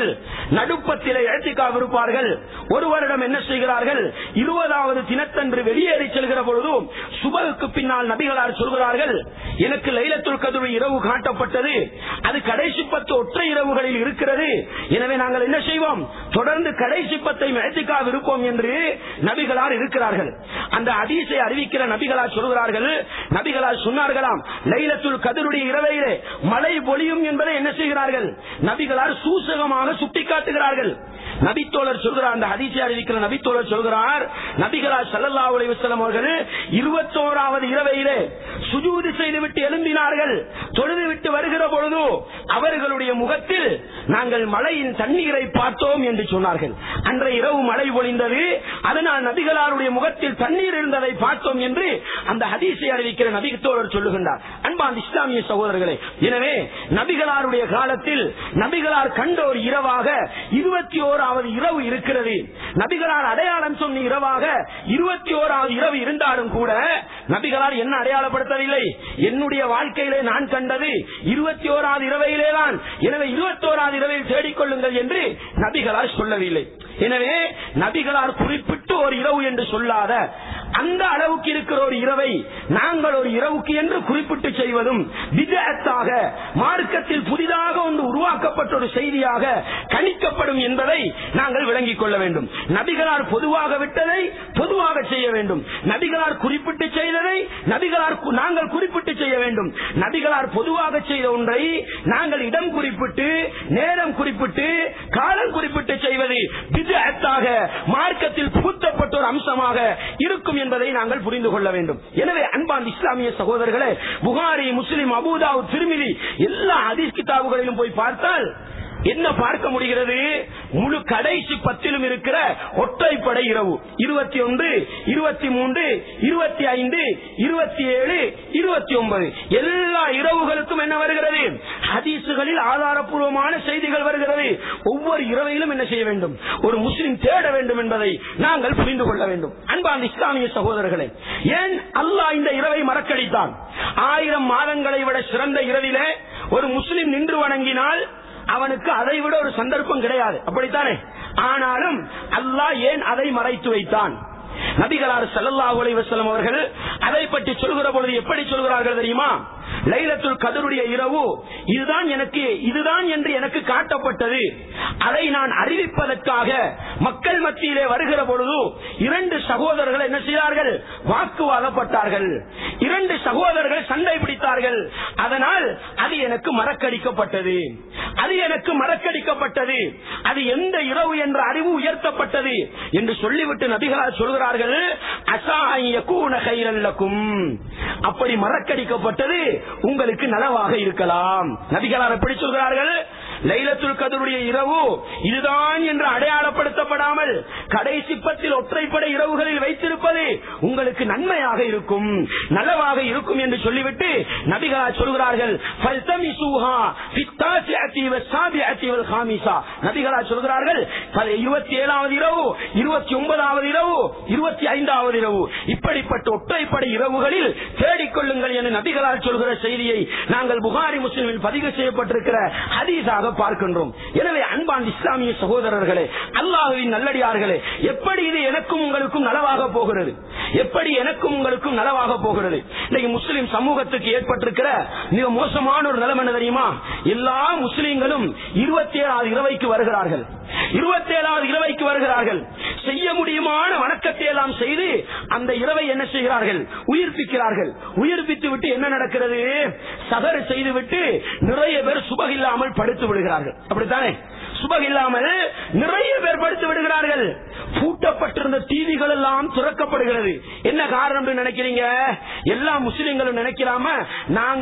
நடுப்பத்திலே எழுத்திக்காக இருப்பார்கள் ஒரு வருடம் என்ன செய்கிறார்கள் இருபதாவது தினத்தன்று வெளியேறி செல்கிற பொழுது சுபகுக்கு பின்னால் நபிகளார் சொல்கிறார்கள் எனக்கு லைலத்துல் கதுரு இரவு காட்டப்பட்டது அது கடைசி பத்து ஒற்றை இரவுகளில் இருக்கிறது எனவே நாங்கள் என்ன செய்வோம் தொடர்ந்து கடைசி பத்தை எழுத்திக்காக இருப்போம் என்று நபிகளார் இருக்கிறார்கள் அந்த அதிசை அறிவிக்கிற நபிகளார் சொல்கிறார்கள் நபிகளார் சொன்னார்களாம் லைலத்துல் கதருடைய இரவையிலே மழை பொழியும் என்பதை என்ன செய்கிறார்கள் நபிகளார் சூசகமாக சுட்டிக்காட்டுகிறார்கள் நபித்தோழர் சொல்கிறார் அந்த ஹதீஸை அறிவிக்கிற நபித்தோழர் சொல்கிறார் நபிகளார் ஸல்லல்லாஹு அலைஹி வஸல்லம் அவர்கள் இருபத்தோராவது இரவையிலே சுஜூது செய்துவிட்டு எழும்பினார்கள் தொழுது விட்டு வருகிற பொழுது அவர்களுடைய முகத்தில் நாங்கள் மழையின் தண்ணீரை பார்த்தோம் என்று சொன்னார்கள் அன்றைய இரவு மழை பொழிந்தது அதனால் நபிகளாருடைய முகத்தில் தண்ணீர் இருந்ததை பார்த்தோம் என்று அந்த ஹதீஸை அறிவிக்கிற நபித்தோழர் சொல்லுகின்றார் அன்பான் இஸ்லாமிய சகோதரர்களே எனவே நபிகளாருடைய காலத்தில் நபிகளார் கண்ட ஒரு இரவாக இருபத்தி ஓராவது இரவு இருக்கிறது நபிகளார் அடையாளம் சொன்ன இரவாக இருபத்தி ஓராவது இரவு இருந்தாலும் கூட நபிகளார் என்ன அடையாளப்படுத்தவில்லை என்னுடைய வாழ்க்கையிலே நான் கண்டது இருபத்தி ஓராவது இரவையிலே தான் எனவே இருபத்தோராவது இரவில் தேடிக்கொள்ளுங்கள் என்று நபிகளார் சொல்லவில்லை எனவே நபிகளார் குறிப்பிட்டு ஒரு இரவு என்று சொல்லாத அந்த அளவுக்கு இருக்கிற ஒரு இரவை நாங்கள் ஒரு இரவுக்கு என்று குறிப்பிட்டு செய்வதும் விதத்தாக மார்க்கத்தில் புதிதாக ஒன்று உருவாக்கப்பட்ட ஒரு செய்தியாக கணிக்கப்படும் என்பதை நாங்கள் விளங்கிக் கொள்ள வேண்டும் நபிகளார் பொதுவாக விட்டதை பொதுவாக செய்ய வேண்டும் நபிகளார் குறிப்பிட்டு செய்ததை நபிகளார் கு- நாங்கள் குறிப்பிட்டு செய்ய வேண்டும் நபிகளார் பொதுவாக செய்த ஒன்றை நாங்கள் இடம் குறிப்பிட்டு நேரம் குறிப்பிட்டு காலம் குறிப்பிட்டு செய்வது விதத்தாக மார்க்கத்தில் புகுத்தப்பட்ட ஒரு அம்சமாக இருக்கும் என்பதை நாங்கள் புரிந்து கொள்ள வேண்டும் எனவே அன்பான் இஸ்லாமிய சகோதரர்களே புகாரி முஸ்லிம் அபூதாவு திருமிதி எல்லா ஹதீஸ் கிதாபுகளிலும் போய் பார்த்தால் என்ன பார்க்க முடிகிறது முழு கடைசி பத்திலும் இருக்கிற ஒற்றைப்படை இரவு இருபத்தி ஒன்று இருபத்தி மூன்று இருபத்தி ஐந்து இருபத்தி ஏழு இருபத்தி ஒன்பது எல்லா இரவுகளுக்கும் என்ன வருகிறது ஹதீசுகளில் ஆதாரப்பூர்வமான செய்திகள் வருகிறது ஒவ்வொரு இரவையிலும் என்ன செய்ய வேண்டும் ஒரு முஸ்லிம் தேட வேண்டும் என்பதை நாங்கள் புரிந்து கொள்ள வேண்டும் அன்பான இஸ்லாமிய சகோதரர்களே ஏன் அல்லாஹ் இந்த இரவை மறக்கடித்தான் ஆயிரம் மாதங்களை விட சிறந்த இரவிலே ஒரு முஸ்லிம் நின்று வணங்கினால் அவனுக்கு அதை விட ஒரு சந்தர்ப்பம் கிடையாது அப்படித்தானே ஆனாலும் அல்லாஹ் ஏன் அதை மறைத்து வைத்தான் நபிகளார் ஸல்லல்லாஹு அலைஹி வஸல்லம் அவர்கள் அதை பற்றி சொல்கிற பொழுது எப்படி சொல்கிறார்கள் தெரியுமா லைலத்துல் கதருடைய இரவு இதுதான் எனக்கு இதுதான் என்று எனக்கு காட்டப்பட்டது அதை நான் அறிவிப்பதற்காக மக்கள் மத்தியிலே வருகிற பொழுது இரண்டு சகோதரர்கள் என்ன செய்தார்கள் வாக்குவாதப்பட்டார்கள் இரண்டு சகோதரர்கள் சண்டை பிடித்தார்கள் அதனால் அது எனக்கு மறக்கடிக்கப்பட்டது அது எனக்கு மறக்கடிக்கப்பட்டது அது எந்த இரவு என்ற அறிவு உயர்த்தப்பட்டது என்று சொல்லிவிட்டு நபிகளார் சொல்கிறார்கள் அசா யகூன கைரல் லக்கும். அப்படி மறக்கடிக்கப்பட்டது உங்களுக்கு நலவாக இருக்கலாம் நபிகளார் எப்படி சொல்கிறார்கள் லைலத்துல் கதருடைய இரவு இதுதான் என்று அடையாளப்படுத்தப்படாமல் கடைசி பத்தில் ஒற்றைப்படை இரவுகளில் வைத்திருப்பது உங்களுக்கு நன்மையாக இருக்கும் நலவாக இருக்கும் என்று சொல்லிவிட்டு நபிகளார் சொல்கிறார்கள் "ஃபல்தமிசூஹா ஃபித்தாசிஅத்தி வஸ்ஸாபிஅத்தி வல் ஹாமிஸா." நபிகளார் சொல்கிறார்கள் இருபத்தி ஏழாவது இரவு இருபத்தி ஒன்பதாவது இரவு இருபத்தி ஐந்தாவது இரவு இப்படிப்பட்ட ஒற்றைப்படை இரவுகளில் தேடிக்கொள்ளுங்கள் என நபிகளார் சொல்கிற செய்தியை நாங்கள் புகாரி முஸ்லிமில் பதிவு செய்யப்பட்டிருக்கிற ஹதீஸாக பார்க்கின்றோம் எனவே அன்பான் இஸ்லாமிய சகோதரர்களே அல்லாஹுவின் நல்லடியார்களே எப்படி இது எனக்கும் உங்களுக்கும் நலவாக போகிறது எப்படி எனக்கும் உங்களுக்கும் நலவாக போகிறது இன்னைக்கு முஸ்லிம் சமூகத்துக்கு ஏற்பட்டிருக்கிற மிக மோசமான ஒரு நிலைமை என்ன தெரியுமா எல்லா முஸ்லிம்களும் இருபத்தி ஏழாவது இரவைக்கு வருகிறார்கள் இருபத்தி ஏழாவது இரவைக்கு வருகிறார்கள் செய்ய முடியுமான வணக்கத்தை எல்லாம் செய்து அந்த இரவை என்ன செய்கிறார்கள் உயிர்ப்பிக்கிறார்கள் உயிர்ப்பித்து விட்டு என்ன நடக்கிறது சகர் செய்து விட்டு நிறைய பேர் சுபக இல்லாமல் படுத்து விடுகிறார்கள் அப்படித்தானே சுபக இல்லாமல் நிறைய பேர் படுத்து விடுகிறார்கள் பூட்டப்பட்டிருந்த டிவிகள் எல்லாம் திறக்கப்படுகிறது என்ன காரணம் என்று நினைக்கிறீங்க எல்லா முஸ்லிம்களும் நினைக்கிறாம நாங்க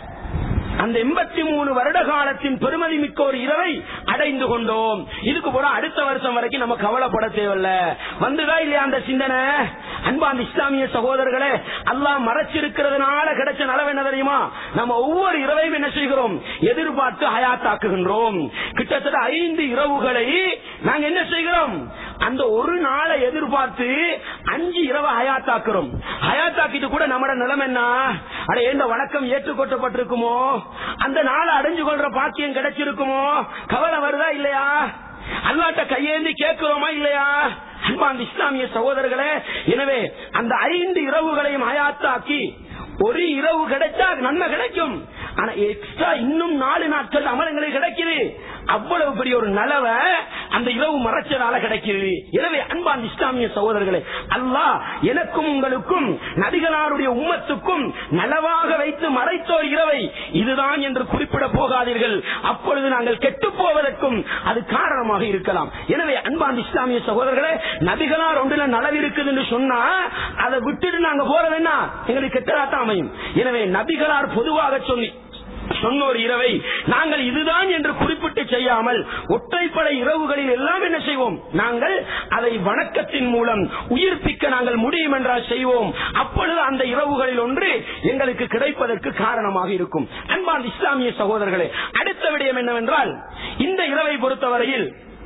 அந்த எண்பத்தி மூணு வருட காலத்தின் பெருமதி மிக்க ஒரு இரவை அடைந்து கொண்டோம் இதுக்கு கூட அடுத்த வருஷம் வரைக்கும் நம்ம கவலைப்பட தேவையில்ல வந்துதா இல்லையா அந்த சிந்தனை அன்பா அந்த இஸ்லாமிய சகோதரர்களே அல்லாஹ் மறைச்சிருக்கிறதுனால கிடைச்ச நலவு என்ன தெரியுமா நம்ம ஒவ்வொரு இரவையும் என்ன செய்கிறோம் எதிர்பார்த்து ஹயாத்தாக்குகின்றோம் கிட்டத்தட்ட ஐந்து இரவுகளை நாங்க என்ன செய்கிறோம் அந்த ஒரு நாளை எதிர்பார்த்து அஞ்சு இரவை ஹயாத்தாக்குறோம் ஹயாத்தாக்கிட்டு கூட நம்மட நிலைமை என்ன அட எந்த வணக்கம் ஏற்றுக்கொள்ளப்பட்டிருக்குமோ அந்த நாளை அடைஞ்சு கொள்ற பாக்கியம் கிடைச்சிருக்குமோ கவலை வருதா இல்லையா அல்லாட்ட கையேந்தி கேட்கிறோமா இல்லையா அன்பாந்த இஸ்லாமிய சகோதரர்களே எனவே அந்த ஐந்து இரவுகளையும் ஹயாத்தாக்கி ஒரு இரவு கிடைச்சா நன்மை கிடைக்கும் ஆனா எக்ஸ்ட்ரா இன்னும் நாலு நாட்கள் அமலங்களுக்கு கிடைக்குது அவ்வளவு பெரிய ஒரு நலவை அந்த இரவு மறைச்சதால கிடைக்குது எனவே அன்பான் இஸ்லாமிய சகோதரர்களே அல்லாஹ் எனக்கும் உங்களுக்கும் நபிகளாருடைய உம்மத்துக்கும் நலவாக வைத்து மறைத்தோர் இரவை இதுதான் என்று குறிப்பிட போகாதீர்கள் அப்பொழுது நாங்கள் கெட்டு போவதற்கும் அது காரணமாக இருக்கலாம் எனவே அன்பான் இஸ்லாமிய சகோதரர்களே நபிகளார் ஒன்றுல நலவு இருக்குது என்று சொன்னா அதை விட்டுட்டு நாங்க போறதுன்னா எங்களுக்கு கெட்டதாத்தான் அமையும் எனவே நபிகளார் பொதுவாக சொல்லி சொன்ன ஒரு இரவை நாங்கள் இதுதான் என்று குறிப்பிட்டு செய்யாமல் ஒற்றைப்படை இரவுகளில் எல்லாம் என்ன செய்வோம் நாங்கள் அதை வணக்கத்தின் மூலம் உயிர்ப்பிக்க நாங்கள் முடியும் என்றால் செய்வோம் அப்பொழுது அந்த இரவுகளில் ஒன்று எங்களுக்கு கிடைப்பதற்கு காரணமாக இருக்கும் அன்பான் இஸ்லாமிய சகோதரர்களே அடுத்த விடயம் என்னவென்றால் இந்த இரவை பொறுத்தவரையில்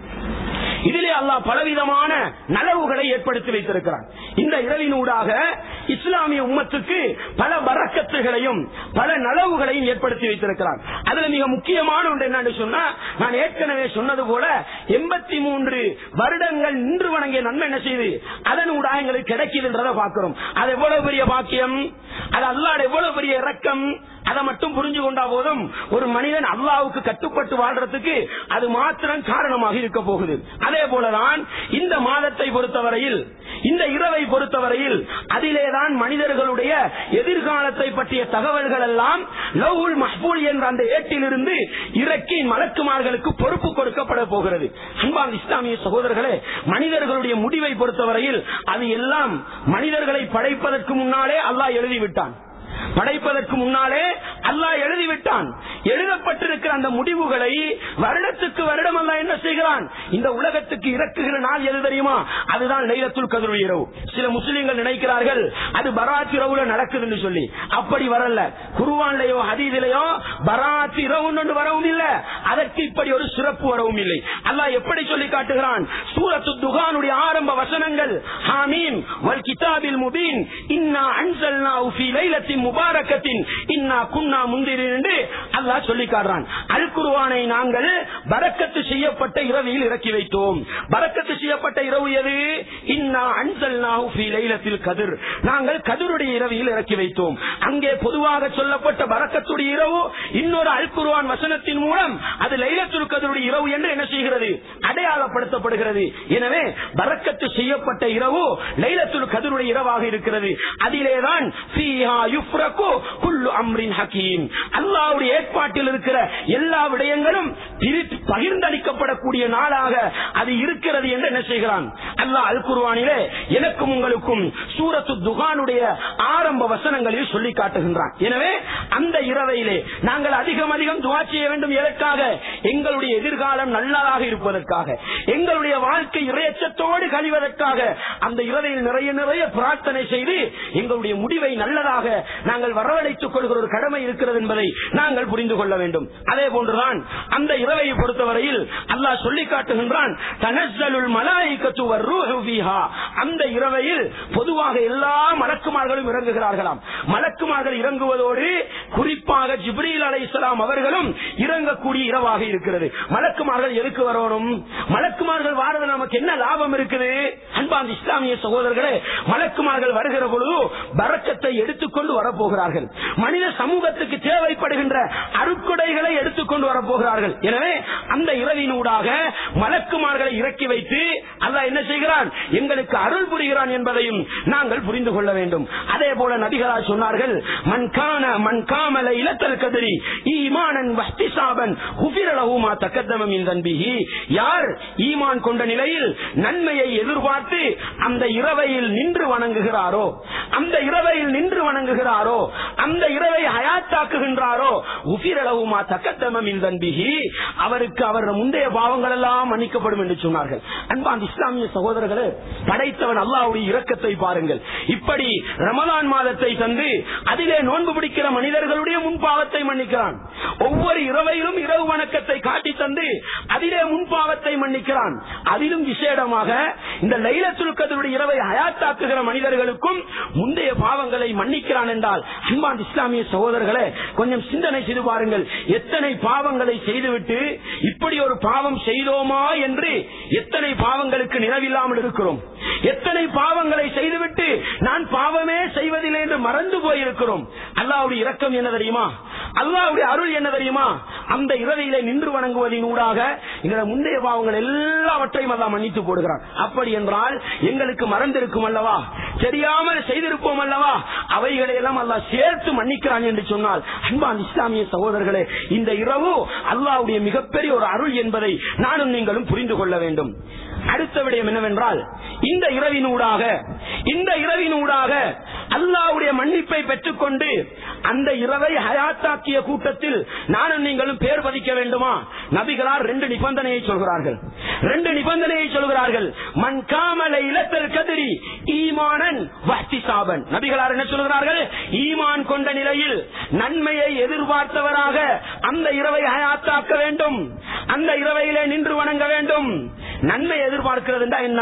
இதிலே அல்லாஹ் பலவிதமான நலவுகளை ஏற்படுத்தி வைத்திருக்கிறான் இந்த இரவினூடாக இஸ்லாமிய உம்மத்துக்கு பல பறக்கத்துகளையும் பல நலவுகளையும் ஏற்படுத்தி வைத்திருக்கிறான் அதுல மிக முக்கியமான ஒன்று என்னன்னு சொன்னா நான் ஏற்கனவே சொன்னது போல எண்பத்தி மூன்று வருடங்கள் நின்று வணங்கிய நன்மை என்ன செய்து அதனூடாக எங்களுக்கு கிடைக்குதுன்றதை பார்க்கிறோம் அது எவ்வளவு பெரிய பாக்கியம் அது அல்லாட எவ்வளவு பெரிய இரக்கம் அதை மட்டும் புரிஞ்சு கொண்டா போதும் ஒரு மனிதன் அல்லாவுக்கு கட்டுப்பட்டு வாழ்றதுக்கு அது மாத்திரம் காரணமாக இருக்க போகுது அதே போலதான் இந்த மாதத்தை பொறுத்தவரையில் இந்த இரவை பொறுத்தவரையில் அதிலேதான் மனிதர்களுடைய எதிர்காலத்தை பற்றிய தகவல்கள் எல்லாம் லவ்வுல் மஹ்பூல் என்ற அந்த ஏட்டிலிருந்து இறக்கி மலக்குமார்களுக்கு பொறுப்பு கொடுக்கப்பட போகிறது அன்பான் இஸ்லாமிய சகோதரர்களே மனிதர்களுடைய முடிவை பொறுத்தவரையில் அது எல்லாம் மனிதர்களை படைப்பதற்கு முன்னாலே அல்லாஹ் எழுதிவிட்டான் படைப்பதற்கு முன்னாலே அல்லாஹ் எழுதிவிட்டான் எழுதப்பட்டிருக்கிற அந்த முடிவுகளை வருடத்துக்கு வருடம் அல்லாஹ் என்ன செய்கிறான் இந்த உலகத்துக்கு இறக்குகிற நாள் எது தெரியுமா அதுதான் லைலத்துல் கதிர் இரவு சில முஸ்லிம்கள் நினைக்கிறார்கள் அது பராத் இரவுல நடக்குதுன்னு சொல்லி அப்படி வரல குருவான்லயோ ஹதீதிலையோ பராத் இரவு ஒன்று வரவும் இல்லை அதற்கு இப்படி ஒரு சிறப்பு வரவும் இல்லை அல்லாஹ் எப்படி சொல்லி காட்டுகிறான் சூரத்து துகானுடைய ஆரம்ப வசனங்கள் ஹாமீம் வல் கிதாபில் முபீன் இன்னா அன்சல்னாஹு ஃபீ லைலத்தின் முபாரக்கத்தின் இன்னா குன்னா முந்திரின் என்று அல்லாஹ் சொல்லி காட்டுறான் அல் குர்ஆனை நாங்கள் பரக்கத்து செய்யப்பட்ட இரவில் இறக்கி வைத்தோம் பரக்கத்து செய்யப்பட்ட இரவு எது இன்னா அன்சல்னாஹு ஃபீ லைலத்தில் கதிர் நாங்கள் கதிருடைய இரவில் இறக்கி வைத்தோம் அங்கே பொதுவாக சொல்லப்பட்ட பரக்கத்துடைய இரவு இன்னொரு அல் குர்ஆன் வசனத்தின் மூலம் அது லைலத்துல் கதிருடைய இரவு என்று என்ன செய்கிறது அடையாளப்படுத்தப்படுகிறது எனவே பரக்கத்து செய்யப்பட்ட இரவு லைலத்துல் கதிருடைய இரவாக இருக்கிறது அதிலேதான் ஃபீஹா யுஃப்ரகு குல்லு அம்ரின் ஹக்கீம் அல்லாஹ்வுடைய ஏற்பாட்டில் இருக்கிற எல்லா விடயங்களும் பிரித்து பகிர்ந்தளிக்கப்படக்கூடிய நாளாக அது இருக்கிறது என்று என்ன செய்கிறான் அல்லாஹ் அல் குர்ஆனிலே எனக்கும் உங்களுக்கும் சூரத்து துகானுடைய ஆரம்ப வசனங்களில் சொல்லி காட்டுகின்றான் எனவே அந்த இரவையிலே நாங்கள் அதிகம் அதிகம் துவா செய்ய வேண்டும் எதற்காக எங்களுடைய எதிர்காலம் நல்லதாக இருப்பதற்காக எங்களுடைய வாழ்க்கை இறையச்சத்தோடு கழிவதற்காக அந்த இரவையில் நிறைய நிறைய பிரார்த்தனை செய்து எங்களுடைய முடிவை நல்லதாக நாங்கள் வரவழைத்துக் கொள்கிற ஒரு கடமை இருக்கிறது என்பதை நாங்கள் புரிந்து கொள்ள வேண்டும் அதே போன்றுதான் அந்த இரவை பொறுத்தவரையில் அல்லாஹ் சொல்லி காட்டுகின்றான் தனஸ்ஸலுல் மலாயிகத்து வர்ரூஹு ஃபீஹா அந்த இரவையில் பொதுவாக எல்லா மலக்குமார்களும் இறங்குகிறார்களாம் மலக்குமார்கள் இறங்குவதோடு குறிப்பாக ஜிப்ரீல் அலைஹிஸ்ஸலாம் அவர்களும் இறங்கக்கூடிய இரவாக இருக்கிறது மலக்குமார்கள் எதுக்கு வரணும் மலக்குமார்கள் வாரது நமக்கு என்ன லாபம் இருக்குது அன்பாந்த இஸ்லாமிய சகோதரர்களே மலக்குமார்கள் வருகிற பொழுது பரக்கத்தை எடுத்துக்கொண்டு வரப்போகிறார்கள் மனித சமூகத்துக்கு தேவைப்படுகின்ற அருக்குடைகளை எடுத்துக்கொண்டு வரப்போகிறார்கள் எனவே அந்த இரவினூடாக மலக்குமார்களை இறக்கி வைத்து அல்லாஹ் என்ன செய்கிறான் எங்களுக்கு அருள் புரிகிறான் என்பதையும் நாங்கள் புரிந்து கொள்ள வேண்டும் அதே போல நபிகளா சொன்னார்கள் மண்கான மண்காமல இலத்தல் கதிரி ஈமானன் வஸ்திசாபன் குபிரலகுமா தக்கத்தமம் தன்பிகி யார் ஈமான் கொண்ட நிலையில் நன்மையை எதிர்பார்த்து அந்த இரவையில் நின்று வணங்குகிறாரோ அந்த இரவையில் நின்று வணங்குகிறாரோ அந்த இரவை ஹயாத்தாக்குகின்றாரோ உபிரளவுமா தக்கத்தமம் தன்பிகி அவருக்கு அவர் முந்தைய பாவங்கள் எல்லாம் மன்னிக்கப்படும் என்று சொன்னார்கள் அன்பான் இஸ்லாமிய சகோதரர்களே படைத்தவன் அல்லாவுடைய இரக்கத்தை பாருங்கள் இப்படி ரமலான் மாதத்தை தந்து அதிலே நோன்பு பிடிக்கிற மனிதர்களுடைய முன்பாவத்தை மன்னிக்கிறான் ஒவ்வொரு இரவையிலும் இரவு வணக்கத்தை காட்டி தந்து அதிலே முன்பாவத்தை மன்னிக்கிறான் அதிலும் விசேடமாக இந்த லைலத்துல் கதருடைய இரவை ஹயாத்தாக்குகிற மனிதர்களுக்கும் முந்தைய பாவங்களை மன்னிக்கிறான் என்றால் அன்பான் இஸ்லாமிய சகோதரர்களே கொஞ்சம் சிந்தனை செய்து பாருங்கள் எத்தனை பாவங்களை செய்துவிட்டு இப்படி ஒரு பாவம் செய்தோமா என்று எத்தனை பாவங்களுக்கு நினைவில்லாமல் இருக்கிறோம் எத்தனை பாவங்களை செய்துவிட்டு நான் பாவமே செய்வதில்லை என்று மறந்து போயிருக்கிறோம் அல்லாவுடைய இரக்கம் என்ன தெரியுமா அல்லாவுடைய அருள் என்ன தெரியுமா அந்த இரவையிலே நின்று வணங்குவதின் ஊடாக எங்களை முந்தைய பாவங்கள் எல்லாவற்றையும் அல்லா மன்னித்து போடுகிறான் அப்படி என்றால் எங்களுக்கு மறந்திருக்கும் அல்லவா தெரியாமல் செய்திருப்போம் அல்லவா அவைகளை எல்லாம் அல்லா சேர்த்து மன்னிக்கிறான் என்று சொன்னால் அன்பான் இஸ்லாமிய சகோதரர்களே இந்த இரவு அல்லாவுடைய மிகப்பெரிய ஒரு அருள் என்பதை நானும் நீங்களும் புரிந்து கொள்ள வேண்டும் அடுத்த விடயம் என்னவென்றால் இந்த இரவினூடாக இந்த இரவினூடாக அல்லாவுடைய மன்னிப்பை பெற்றுக்கொண்டு அந்த இரவை ஹயாத்தாக்கிய கூட்டத்தில் நானும் நீங்களும் பேர் பதிக்க வேண்டுமா நபிகளார் ரெண்டு நிபந்தனையை சொல்கிறார்கள் ரெண்டு நிபந்தனையை சொல்கிறார்கள் மண் காமலை இலத்தல் கதிரி ஈமானன் வஹ்தி சாபன் நபிகளார் என்ன சொல்கிறார்கள் ஈமான் கொண்ட நிலையில் நன்மையை எதிர்பார்த்தவராக அந்த இரவை ஹயாத்தாக்க வேண்டும் அந்த இரவையிலே நின்று வணங்க வேண்டும் நன்மை எதிர்பார்க்கிறதுண்டா என்ன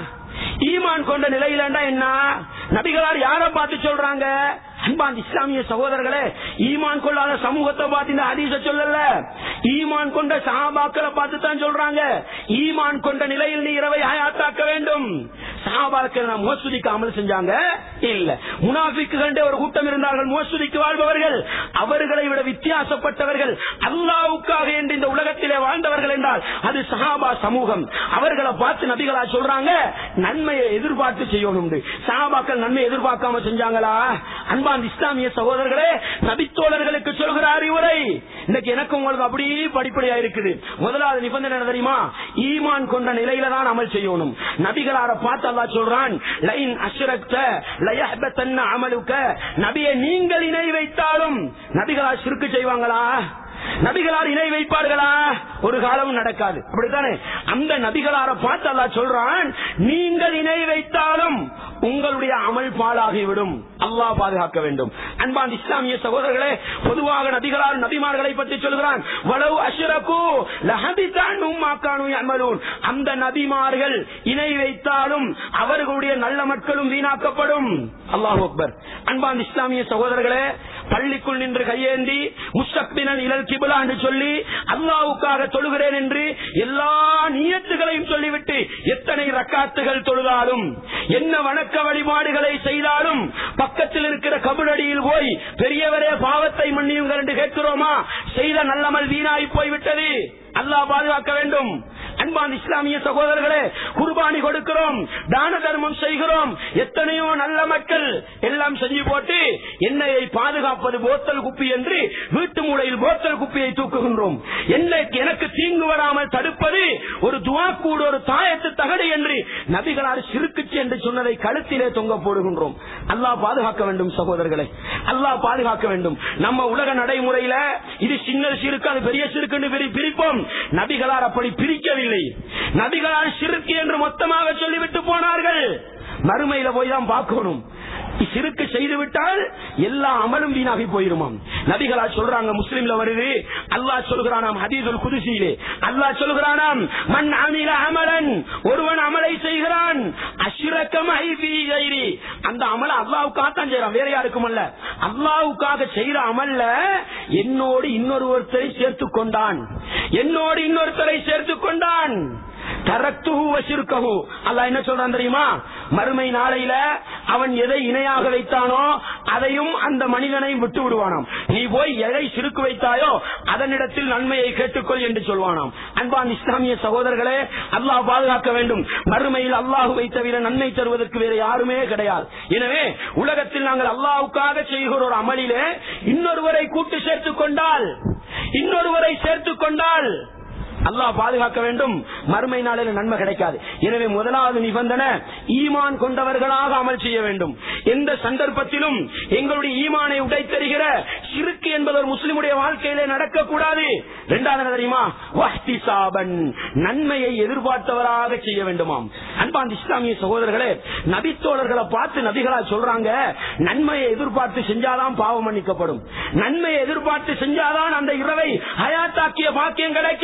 ஈமான் கொண்ட நிலையிலண்டா என்ன நபிகளார் யார பார்த்து சொல்றாங்க அன்பான் இஸ்லாமிய சகோதரர்களே ஈமான் கொள்ளாத சமூகத்தை பார்த்து இந்த ஹதீஸ சொல்லல ஈமான் கொண்ட சஹாபாக்களை பார்த்து தான் சொல்றாங்க ஈமான் கொண்ட நிலையில் நீ இரவை ஹயாத்தாக்க வேண்டும் சஹாபாக்கள் நான் மோசுதிக்கு அமல் செஞ்சாங்க இல்ல முனாஃபிக்குகள் ஒரு கூட்டம் இருந்தார்கள் மோசுதிக்கு வாழ்பவர்கள் அவர்களை விட வித்தியாசப்பட்டவர்கள் அல்லாவுக்காக என்று இந்த உலகத்திலே வாழ்ந்தவர்கள் என்றால் அது சஹாபா சமூகம் அவர்களை பார்த்து நபிகளா சொல்றாங்க நன்மையை எதிர்பார்த்து செய்யணும் சஹாபாக்கள் நன்மை எதிர்பார்க்காம செஞ்சாங்களா அன்பான் இஸ்லாமிய சகோதரர்களே நபித்தோழர்களுக்கு சொல்கிறார் இவரை இன்னைக்கு எனக்கு உங்களுக்கு அப்படி படிப்படியா இருக்குது முதலாவது நிபந்தனை என்ன தெரியுமா ஈமான் கொண்ட நிலையில தான் அமல் செய்யணும் நபிகளார பார்த்து அல்லா சொல்றான் லைன் அஷ்ரக்த லயஹ்பத்தன்ன அமலுக்க நபியை நீங்கள் இணை வைத்தாலும் நபிகளா சிறுக்கு செய்வாங்களா நபிகளார் இணை வைப்பார்களா ஒரு காலமும் நடக்காது அப்படித்தானே அந்த நபிகளார பார்த்து அல்லா சொல்றான் நீங்கள் இணை வைத்தாலும் உங்களுடைய அமல் பாழாகிவிடும் அல்லாஹ் பாதுகாக்க வேண்டும் அன்பான் இஸ்லாமிய சகோதரர்களே பொதுவாக நபிகளார் நபிமார்களை பற்றி சொல்கிறான் வளவு அஷ்ரகு லஹபிதான் உம்மாக்கானு அமலூன் அந்த நபிமார்கள் இணை வைத்தாலும் அவர்களுடைய நல்ல மக்களும் வீணாக்கப்படும் அல்லாஹ் அக்பர் அன்பான் இஸ்லாமிய சகோதரர்களே பள்ளிக்குள் நின்று கையேந்தி முஸ்தக்பினன் இழல் கிபிலா என்று சொல்லி அல்லாவுக்காக தொழுகிறேன் என்று எல்லா நியத்துகளையும் சொல்லிவிட்டு எத்தனை ரக்காத்துகள் தொழுதாலும் என்ன வணக்க வழிபாடுகளை செய்தாலும் பக்கத்தில் இருக்கிற கபுடடியில் போய் பெரியவரே பாவத்தை மன்னியுங்கள் என்று கேட்கிறோமா செய்த நல்லமல் வீணாய் போய்விட்டது அல்லாஹ் பாதுகாக்க வேண்டும் அன்பான் இஸ்லாமிய சகோதரர்களே குர்பானி கொடுக்கிறோம் தான தர்மம் செய்கிறோம் எத்தனையோ நல்ல மக்கள் எல்லாம் செஞ்சு போட்டு எண்ணெயை பாதுகாப்பது போத்தல் குப்பி என்று வீட்டு மூலையில் போத்தல் குப்பியை தூக்குகின்றோம் என்னைக்கு எனக்கு தீங்கு வராமல் தடுப்பது ஒரு துவாக்கூடு ஒரு தாயத்து தகடு என்று நபிகளார் சிறுக்குச்சு என்று சொன்னதை கழுத்திலே தொங்க போடுகின்றோம் அல்லாஹ் பாதுகாக்க வேண்டும் சகோதரர்களை அல்லாஹ் பாதுகாக்க வேண்டும் நம்ம உலக நடைமுறையில இது சின்ன சிறுக்கு அது பெரிய சிறுக்கு பிரிப்போம் நபிகளார் அப்படி பிரிக்கவில்லை நபிகளார் சிறுக்கு என்று மொத்தமாக சொல்லிவிட்டு போனார்கள் மறுமையில போய் தான் பார்க்கணும் சிறுக்கு செய்து விட்டால் எல்லா அமலும் வீணாகி போயிருமாம் நபிகளா சொல்றாங்க முஸ்லீம்ல வருது அல்லாஹ் சொல்கிறானாம் ஹதீதுல் குதிசியிலே அல்லாஹ் சொல்கிறானாம் மண் அமில அமலன் ஒருவன் அமலை செய்கிறான் அஷ்ரகம் ஐபி அந்த அமல அல்லாவுக்காகத்தான் செய்யறான் வேற யாருக்கும் அல்ல அல்லாவுக்காக செய்யற அமல்ல என்னோடு இன்னொரு ஒருத்தரை சேர்த்துக் கொண்டான் என்னோடு இன்னொருத்தரை சேர்த்துக் கொண்டான் தரத்துஹு வசிருக்கஹு அல்லாஹ் என்ன சொல்றான் தெரியுமா மறுமை நாளையில அவன் எதை இணையாக வைத்தானோ அதையும் அந்த மனிதனை விட்டு விடுவானாம் நீ போய் எதை சிறுக்கு வைத்தாயோ அதனிடத்தில் நன்மையை கேட்டுக்கொள் என்று சொல்வானாம் அன்பான் இஸ்லாமிய சகோதரர்களே அல்லாஹ் பாதுகாக்க வேண்டும் மறுமையில் அல்லாஹுவை தவிர நன்மை தருவதற்கு வேறு யாருமே கிடையாது எனவே உலகத்தில் நாங்கள் அல்லாஹுக்காக செய்கிற ஒரு அமலிலே இன்னொருவரை கூட்டு சேர்த்துக் கொண்டால் இன்னொருவரை சேர்த்துக் கொண்டால் அல்லாஹ் பாதுகாக்க வேண்டும் மறுமை நாளில் நன்மை கிடைக்காது எனவே முதலாவது நிபந்தனை ஈமான் கொண்டவர்களாக அமல் செய்ய வேண்டும் எந்த சந்தர்ப்பத்திலும் எங்களுடைய ஈமானை உடைத்தருகிற சிறுக்கு என்பது ஒரு முஸ்லிமுடைய வாழ்க்கையிலே நடக்கக்கூடாது இரண்டாவது என்ன தெரியுமா வஹ்திசாபன் நன்மையை எதிர்பார்த்தவராக செய்ய வேண்டுமாம் அன்பான் இஸ்லாமிய சகோதரர்களே நபித்தோழர்களை பார்த்து நபிகளா சொல்றாங்க நன்மையை எதிர்பார்த்து செஞ்சாதான் பாவம் மன்னிக்கப்படும் நன்மையை எதிர்பார்த்து செஞ்சாதான் அந்த இரவை ஹயாத்தாக்கிய பாக்கியம் கிடைக்கும்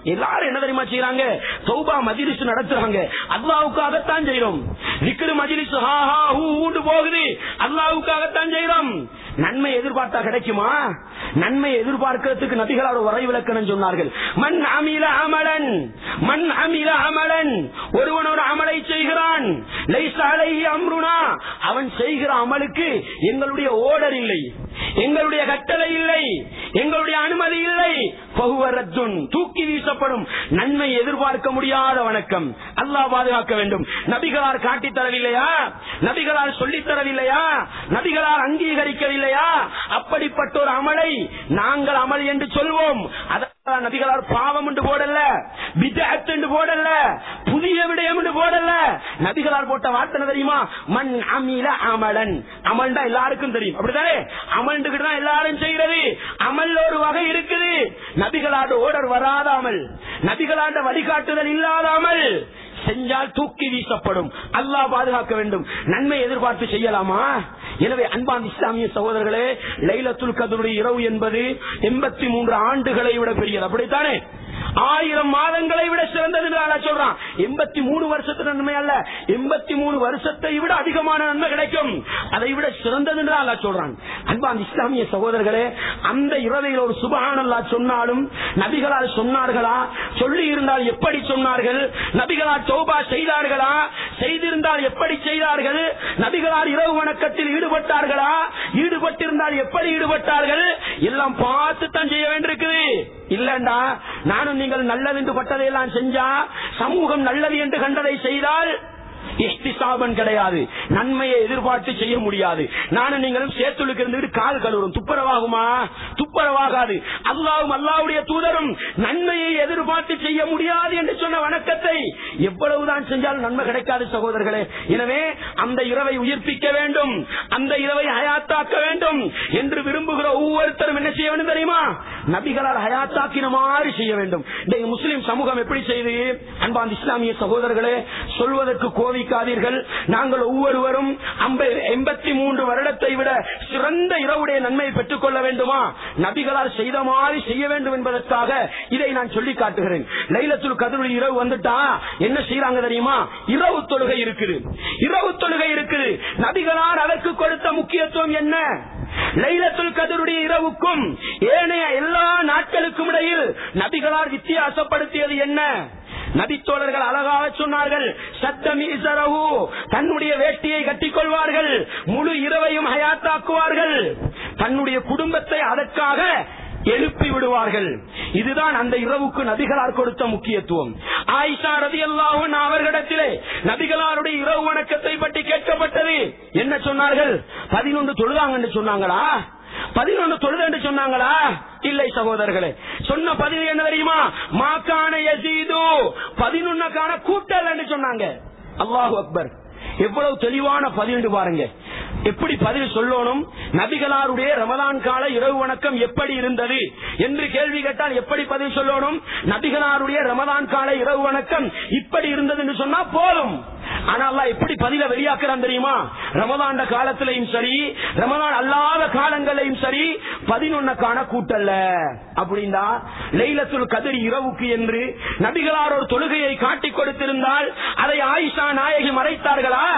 எல்லாரும் என்ன தெரியுமா செய்யறாங்க தௌபா மஜிலிஸ் நடத்துறாங்க அல்லாவுக்காகத்தான் செய்யறோம் விக்கிரு மஜிலிஸ் ஹா ஹா ஹூ ஊண்டு போகுது அல்லாவுக்காகத்தான் செய்யறோம் நன்மை எதிர்பார்த்தா கிடைக்குமா நன்மை எதிர்பார்க்கிறதுக்கு நபிகளார் உரை விளக்கணும் சொன்னார்கள் மண் அமில அமலன் மண் அமில அமலன் ஒருவன் ஒரு அமலை செய்கிறான் லைஸ அலைஹி அம்ருனா அவன் செய்கிற அமலுக்கு எங்களுடைய ஓடர் இல்லை எங்களுடைய கட்டளை இல்லை எங்களுடைய அனுமதி இல்லை பகுவரத்துன் தூக்கி வீசப்படும் நன்மை எதிர்பார்க்க முடியாத வணக்கம் அல்லாஹ் பாதுகாக்க வேண்டும் நபிகளார் காட்டித் தரவில்லையா நபிகளார் சொல்லித் தரவில்லையா நபிகளார் அங்கீகரிக்கவில்லையா அப்படிப்பட்ட ஒரு அமலை நாங்கள் அமல் என்று சொல்வோம் அதான் நபிகளார் பாவம் என்று போடல பிதஅத் என்று போடல புதிய விடயம் என்று போடல நபிகளார் போட்ட வார்த்தை என்ன தெரியுமா மண் அமில அமலன் அமல்டா எல்லாருக்கும் தெரியும் அப்படித்தானே அமல்ண்டுகிட்டு தான் எல்லாரும் செய்யறது அமல் ஒரு வகை இருக்குது நபிகளாட ஓடர் வராத அமல் நபிகளாண்ட வழிகாட்டுதல் இல்லாத அமல் செஞ்சால் தூக்கி வீசப்படும் அல்லாஹ் பாதுகாக்க வேண்டும் நன்மை எதிர்பார்த்து செய்யலாமா எனவே அன்பான் இஸ்லாமிய சகோதரர்களே லைலத்துல் கதருடைய இரவு என்பது எண்பத்தி மூன்று ஆண்டுகளை விட பெரியது அப்படித்தானே ஆயிரம் மாதங்களை விட சிறந்தது என்று அல்லாஹ் சொல்றான் எண்பத்தி மூணு வருஷத்து நன்மை அல்ல எண்பத்தி மூணு வருஷத்தை விட அதிகமான நன்மை கிடைக்கும் அதை விட சிறந்தது என்று அல்லாஹ் சொல்றான் அன்பான் இஸ்லாமிய சகோதரர்களே அந்த இரவையில் ஒரு சுபஹான் அல்லாஹ் சொன்னாலும் நபிகளால் சொன்னார்களா சொல்லி இருந்தால் எப்படி சொன்னார்கள் நபிகளால் தௌபா செய்தார்களா செய்திருந்தால் எப்படி செய்தார்கள் நபிகளால் இரவு வணக்கத்தில் ஈடுபட்டார்களா ஈடுபட்டிருந்தால் எப்படி ஈடுபட்டார்கள் எல்லாம் பார்த்து தான் செய்ய வேண்டியிருக்குது இல்லண்டா நானும் நீங்கள் நல்லது என்று பட்டதையெல்லாம் செஞ்சா சமூகம் நல்லது என்று கண்டதை செய்தால் இஷ்டிசாபன் கிடையாது நன்மையை எதிர்பார்த்து செய்ய முடியாது நானும் நீங்களும் சேத்துளுக்கு இருந்துட்டு கால் கழுவுறோம் துப்புரவாகுமா துப்புரவாகாது அல்லாவும் அல்லாவுடைய தூதரும் நன்மையை எதிர்பார்த்து செய்ய முடியாது என்று சொன்ன வணக்கத்தை எவ்வளவுதான் செஞ்சாலும் நன்மை கிடைக்காது சகோதரர்களே எனவே அந்த இரவை உயிர்ப்பிக்க வேண்டும் அந்த இரவை ஹயாத்தாக்க வேண்டும் என்று விரும்புகிற ஒவ்வொருத்தரும் என்ன செய்ய வேண்டும் தெரியுமா நபிகளால் ஹயாத்தாக்கின மாதிரி செய்ய வேண்டும் இன்றைக்கு முஸ்லிம் சமூகம் எப்படி செய்து அன்பான் இஸ்லாமிய சகோதரர்களே சொல்வதற்கு கோவிக்காதீர்கள் நாங்கள் ஒவ்வொருவரும் எண்பத்தி மூன்று வருடத்தை விட சிறந்த இரவுடைய நன்மையை பெற்றுக் கொள்ள வேண்டுமா நபிகளால் செய்த மாதிரி செய்ய வேண்டும் என்பதற்காக இதை நான் சொல்லி காட்டுகிறேன் லைலத்துல் கதருடைய இரவு வந்துட்டா என்ன செய்யறாங்க தெரியுமா இரவு தொழுகை இருக்குது இரவு தொழுகை இருக்குது நபிகளார் அதற்கு கொடுத்த முக்கியத்துவம் என்ன லைலத்துல் கதருடைய இரவுக்கும் ஏனைய எல்லா நாட்களுக்கும் இடையில் நபிகளார் வித்தியாசப்படுத்தியது என்ன நபித்தோழர்கள் அழகாக சொன்னார்கள் சத்தமீசரவு தன்னுடைய வேட்டியை கட்டிக் கொள்வார்கள் முழு இரவையும் ஹயாத்தாக்குவார்கள் தன்னுடைய குடும்பத்தை அதற்காக எழுப்பி விடுவார்கள் இதுதான் அந்த இரவுக்கு நபிகளார் கொடுத்த முக்கியத்துவம் ஆயிஷா ரதி அல்லாஹன் அவர்களிடத்திலே நபிகளாருடைய இரவு வணக்கத்தை பற்றி கேட்கப்பட்டது என்ன சொன்னார்கள் பதினொன்று தொழுதாங்கன்னு சொன்னாங்களா பதினொன்று தொழுது என்று சொன்னாங்களா இல்லை சகோதரர்களே சொன்ன பதிவு என்ன தெரியுமா மாக்கான யசீது பதினொன்னுக்கான கூட்டல் என்று சொன்னாங்க அல்லாஹு அக்பர் எவ்வளவு தெளிவான பதிவு பாருங்க எப்படி பதில் சொல்லணும் நபிகளாருடைய ரமதான் கால இரவு வணக்கம் எப்படி இருந்தது என்று கேள்வி கேட்டால் எப்படி பதில் சொல்லணும் நபிகளாருடைய ரமதான் கால இரவு வணக்கம் இப்படி இருந்தது என்று சொன்னா போதும் ஆனா எப்படி பதில வெளியாக்குறான் தெரியுமா ரமதாண்ட காலத்திலையும் சரி ரமதான் அல்லாத காலங்களையும் சரி பதினொன்னுக்கான கூட்டல்ல அப்படின்னா லைலத்துல் கதிர் இரவுக்கு என்று நபிகளார் ஒரு தொழுகையை காட்டிக் கொடுத்திருந்தால் அதை ஆயிஷா நாயகி மறைத்தார்களா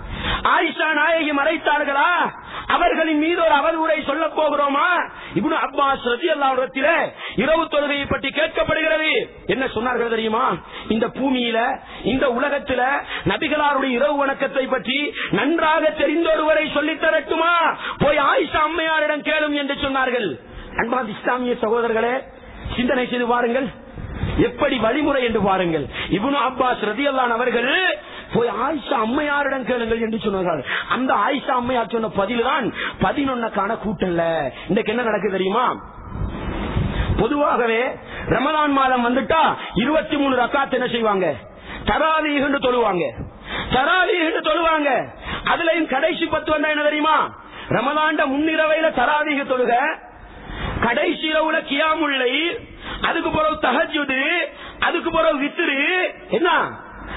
ஆயிஷா நாயகி மறைத்தார்களா அவர்களின் மீது ஒரு அவதூறை சொல்ல போகிறோமா இப்னு அப்பாஸ் ரதி அல்லாவிடத்தில இரவு தொழுகையை பற்றி கேட்கப்படுகிறது என்ன சொன்னார்கள் தெரியுமா இந்த பூமியில இந்த உலகத்தில நபிகளாருடைய இரவு வணக்கத்தை பற்றி நன்றாக தெரிந்த ஒருவரை சொல்லித் தரட்டுமா போய் ஆயிஷா அம்மையாரிடம் கேளும் என்று சொன்னார்கள் அன்பாத் இஸ்லாமிய சகோதரர்களே சிந்தனை செய்து பாருங்கள் எப்படி வழிமுறை என்று பாருங்கள் இப்னு அப்பாஸ் ரதி அவர்கள் போய் ஆயிஷா அம்மையாரிடம் கேளுங்கள் என்று சொன்னார்கள் அந்த ஆயிஷா அம்மையார் சொன்ன பதில்தான் பதினொன்னுக்கான கூட்டல்ல இன்னைக்கு என்ன நடக்குது தெரியுமா பொதுவாகவே ரமலான் மாதம் வந்துட்டா இருபத்தி மூணு ரக்காத் என்ன செய்வாங்க தராவீகன்னு தொழுவாங்க தராவீகன்னு தொழுவாங்க அதுலயும் கடைசி பத்து வந்தா என்ன தெரியுமா ரமலாண்ட முன்னிரவையில தராவீக தொழுக கடைசி இரவுல கியாமுல்லை அதுக்கு பிறகு தஹஜுது அதுக்கு பிறகு வித்துரு என்ன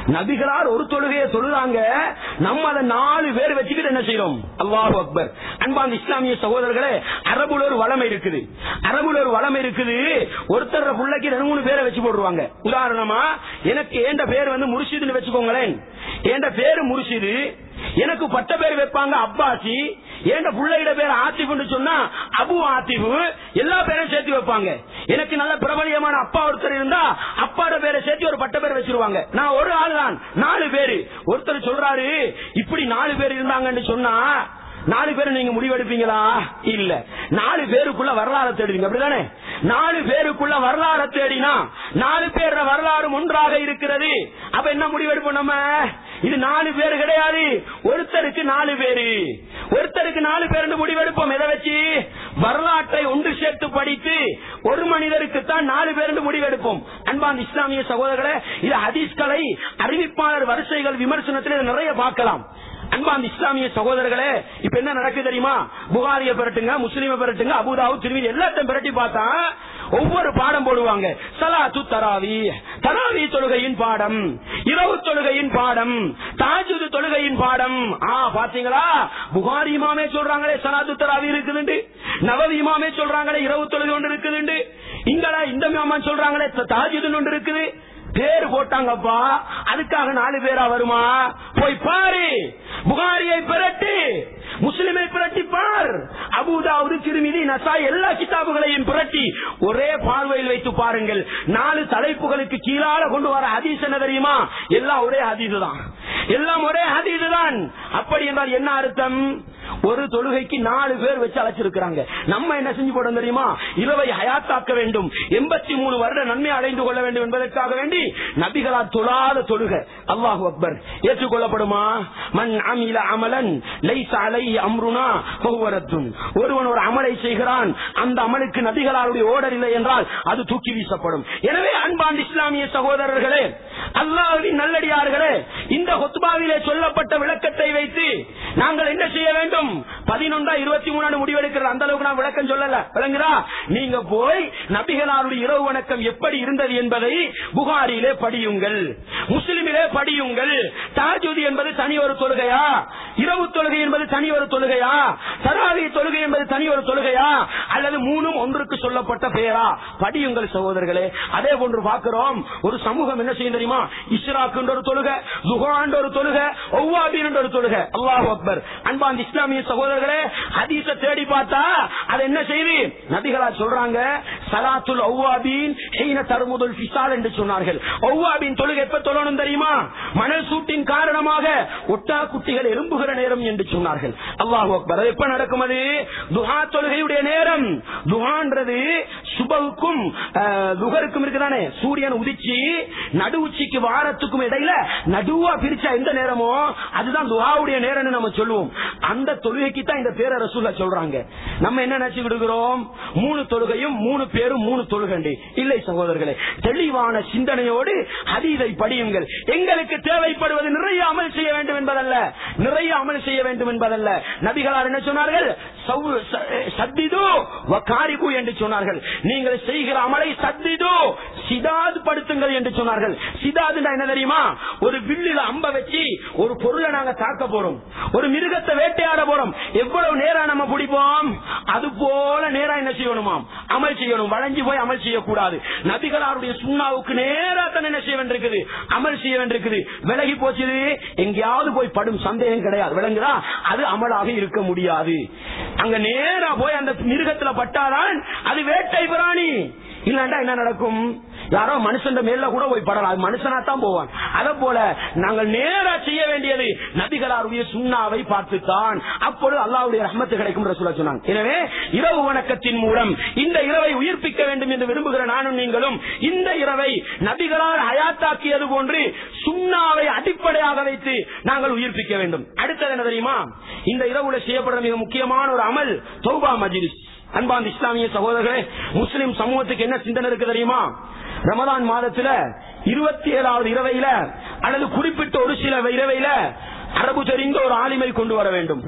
நபிகளார் ஒரு தொழுகையை தொழுதாங்க நம்ம அதை நாலு பேர் வச்சுக்கிட்டு என்ன செய்யறோம் அல்லாஹு அக்பர் அன்பாந்த இஸ்லாமிய சகோதரர்களே அரபுல ஒரு வளமை இருக்குது அரபுல ஒரு வளமை இருக்குது ஒருத்தர் புள்ளைக்கு ரெண்டு மூணு பேரை வச்சு போடுவாங்க உதாரணமா எனக்கு ஏண்ட பேர் வந்து முர்ஷிதுன்னு வச்சுக்கோங்களேன் ஏண்ட பேரு முர்ஷிது எனக்கு பட்ட பேர் வைப்பாங்க அப்பாசி ஏண்ட பிள்ளைகிட பேர் ஆத்திஃப்னு சொன்னா அபு ஆத்திஃபு எல்லா பேரும் சேர்த்து வைப்பாங்க எனக்கு நல்ல பிரபலியமான அப்பா ஒருத்தர் இருந்தா அப்பாட பேரை சேர்த்து ஒரு பட்ட பேர் வச்சிருவாங்க நான் ஒரு ஆள் தான் நாலு பேரு ஒருத்தர் சொல்றாரு இப்படி நாலு பேர் இருந்தாங்கன்னு சொன்னா நாலு பேர் நீங்க முடிவெடுப்பீங்களா இல்ல நாலு பேருக்குள்ள வரலாறு தேடுவீங்க அப்படிதானே நாலு பேருக்குள்ள வரலாறு தேடினா நாலு பேர் வரலாறு ஒன்றாக இருக்கிறது அப்ப என்ன முடிவெடுப்போம் நம்ம இது நாலு பேர் கிடையாது ஒருத்தருக்கு நாலு பேரு ஒருத்தருக்கு நாலு பேர் முடிவெடுப்போம் எதை வச்சு வரலாற்றை ஒன்று சேர்த்து படித்து ஒரு மனிதருக்கு தான் நாலு பேர் முடிவெடுப்போம் அன்பான் இஸ்லாமிய சகோதரர்களே இது ஹதீஸ்களை அறிவிப்பாளர் வரிசைகள் விமர்சனத்தில் இதை நிறைய பார்க்கலாம் அன்பாந்த இஸ்லாமிய சகோதரர்களே இப்ப என்ன நடக்குது தெரியுமா புகாரிய பெரட்டுங்க முஸ்லீம பெரட்டுங்க அபுதாவு திருமதி எல்லாத்தையும் பெரட்டி பார்த்தா ஒவ்வொரு பாடம் போடுவாங்க சலாத்து தராவி தராவி தொழுகையின் பாடம் இரவு தொழுகையின் பாடம் தாஜுது தொழுகையின் பாடம் ஆ பாத்தீங்களா புகாரி இமாமே சொல்றாங்களே சலாத்து தராவி இருக்குதுண்டு நவவி இமாமே சொல்றாங்களே இரவு தொழுகை ஒன்று இருக்குதுண்டு இங்களா இந்த இமாமா சொல்றாங்களே தாஜுது ஒன்று இருக்குது பேர் போட்டாங்கப்பா அதுக்காக நாலு பேரா வருமா போய் பாரு புகாரியை பிரட்டி முஸ்லிமை பிரட்டி பார் அபுதாவது திருமிதி நசாய் எல்லா கிதாபுகளையும் புரட்டி ஒரே பார்வையில் வைத்து பாருங்கள் நாலு தலைப்புகளுக்கு கீழால கொண்டு வர ஹதீஸ் என்ன தெரியுமா எல்லாம் ஒரே ஹதீஸ் தான் எல்லாம் ஒரே ஹதீஸ் தான் அப்படி என்றால் என்ன அர்த்தம் ஒரு தொழுகைக்கு நாலு பேர் வச்சு அழைச்சிருக்கிறாங்க நம்ம என்ன செஞ்சு போட தெரியுமா இரவை ஹயாத்தாக்க வேண்டும் எண்பத்தி மூணு வருட நன்மை அடைந்து கொள்ள வேண்டும் என்பதற்காக வேண்டி நபிகளா தொழாத தொழுகை அல்லாஹு அக்பர் ஏற்றுக்கொள்ளப்படுமா மண் அமில அமலன் லைச அலை அம்ருனா பகுவரத்துன் ஒருவன் ஒரு அமலை செய்கிறான் அந்த அமலுக்கு நபிகளாருடைய ஓடர் இல்லை என்றால் அது தூக்கி வீசப்படும் எனவே அன்பான் இஸ்லாமிய சகோதரர்களே அல்லாஹ்வின் நல்லடியார்களே இந்த ஹொத்பாவிலே சொல்லப்பட்ட விளக்கத்தை வைத்து நாங்கள் என்ன செய்ய வேண்டும் பதினொன்றா இருபத்தி மூணு முடிவெடுக்கிறது அந்த அளவுக்கு நான் விளக்கம் சொல்லல விளங்குதா நீங்க போய் நபிகளாருடைய இரவு வணக்கம் எப்படி இருந்தது என்பதை புகாரிலே படியுங்கள் முஸ்லிமிலே படியுங்கள் தாஜூதி என்பது தனி ஒரு தொழுகையா இரவு தொழுகை என்பது தனி ஒரு தொழுகையா தராவி தொழுகை என்பது தனி ஒரு தொழுகையா அல்லது மூணும் ஒன்றுக்கு சொல்லப்பட்ட பெயரா படியுங்கள் சகோதரர்களே அதே போன்று பார்க்கிறோம் ஒரு சமூகம் என்ன செய்யும் தெரியுமா இஸ்ராக்கு ஒரு தொழுகை துகான் ஒரு தொழுகை ஒவ்வாபின் ஒரு தொழுகை அல்லாஹ் அக்பர் அன்பாந்த இஸ்லாமிய சகோதரர்களே ஹதீஸ தேடி பார்த்தா அது என்ன செய்து நபிகளா சொல்றாங்க சலாத்துல் ஒவ்வாபின் ஹீன தருமுதல் ஃபிசால் என்று சொன்னார்கள் ஒவ்வாபின் தொழுகை எப்ப தொழணும் தெரியுமா மணல் சூட்டின் காரணமாக ஒட்டா குட்டிகள் எறும்புகிற நேரம் என்று சொன்னார்கள் அல்லாஹ் அக்பர் அது எப்ப நடக்கும் அது துஹா தொழுகையுடைய நேரம் துஹான்றது சுபவுக்கும் துகருக்கும் இருக்குதானே சூரியன் உதிச்சு நடு உச்சிக்கு வாரத்துக்கும் இடையில நடுவா பிரிச்சா எந்த நேரமோ அதுதான் துஹாவுடைய நேரம்னு நம்ம சொல்லுவோம் அந்த தொழுகைக்கு தான் இந்த பேர ரசூல்லா சொல்றாங்க நம்ம என்ன நினைச்சு விடுகிறோம் மூணு தொழுகையும் மூணு பேரும் மூணு தொழுகண்டி இல்லை சகோதரர்களே தெளிவான சிந்தனையோடு ஹதீதை படியுங்கள் எங்களுக்கு தேவைப்படுவது நிறைய அமல் செய்ய வேண்டும் என்பதல்ல நிறைய அமல் செய்ய வேண்டும் என்பதல்ல நபிகளார் என்ன சொன்னார்கள் சவ்வு- ச- சத்திது வகாரிபு என்று சொன்னார்கள் நீங்கள் செய்கிற அமலை சத்திது சிதாது படுத்துங்கள் என்று சொன்னார்கள் சிதாது என்ன தெரியுமா ஒரு வில்லில அம்ப வச்சு ஒரு பொருளை நாங்க தாக்க போறோம் ஒரு மிருகத்தை வேட்டையாட போறோம் எவ்வளவு நேரம் நம்ம பிடிப்போம் அது போல நேரம் என்ன செய்யணுமாம் அமல் செய்யணும் வளைஞ்சு போய் அமல் செய்யக்கூடாது நபிகளாருடைய சுண்ணாவுக்கு நேரா தான் என்ன செய்ய வேண்டியிருக்குது அமல் செய்ய வேண்டியிருக்குது விலகி போச்சு எங்கேயாவது போய் படும் சந்தேகம் கிடையாது விளங்குதா அது அமலாக இருக்க முடியாது அங்க நேரா போய் அந்த மிருகத்துல பட்டாதான் அது வேட்டை பிராணி இல்லாண்டா என்ன நடக்கும் யாரோ மனுஷன் மேல கூட போய் படலாம் அது மனுஷனா தான் போவான் அத போல நாங்கள் நேரா செய்ய வேண்டியது நபிகளாருடைய சுண்ணாவை பார்த்துத்தான் அப்பொழுது அல்லாவுடைய ரஹமத்து கிடைக்கும் ரசூலா சொன்னாங்க எனவே இரவு வணக்கத்தின் மூலம் இந்த இரவை உயிர்ப்பிக்க வேண்டும் என்று விரும்புகிற நானும் நீங்களும் இந்த இரவை நபிகளால் ஹயாத்தாக்கியது போன்று சுண்ணாவை அடிப்படையாக வைத்து நாங்கள் உயிர்ப்பிக்க வேண்டும் அடுத்தது என்ன தெரியுமா இந்த இரவுல செய்யப்படுற மிக முக்கியமான ஒரு அமல் தௌபா மஜிலிஸ் அன்பாந்த இஸ்லாமிய சகோதரர்களே முஸ்லிம் சமூகத்துக்கு என்ன சிந்தனை இருக்கு தெரியுமா ரமதான் மாதத்துல இருபத்தி ஏழாவது இரவையில அல்லது குறிப்பிட்ட ஒரு சில இரவையில அரபு தெரிந்த ஒரு ஆலிமை கொண்டு வர வேண்டும்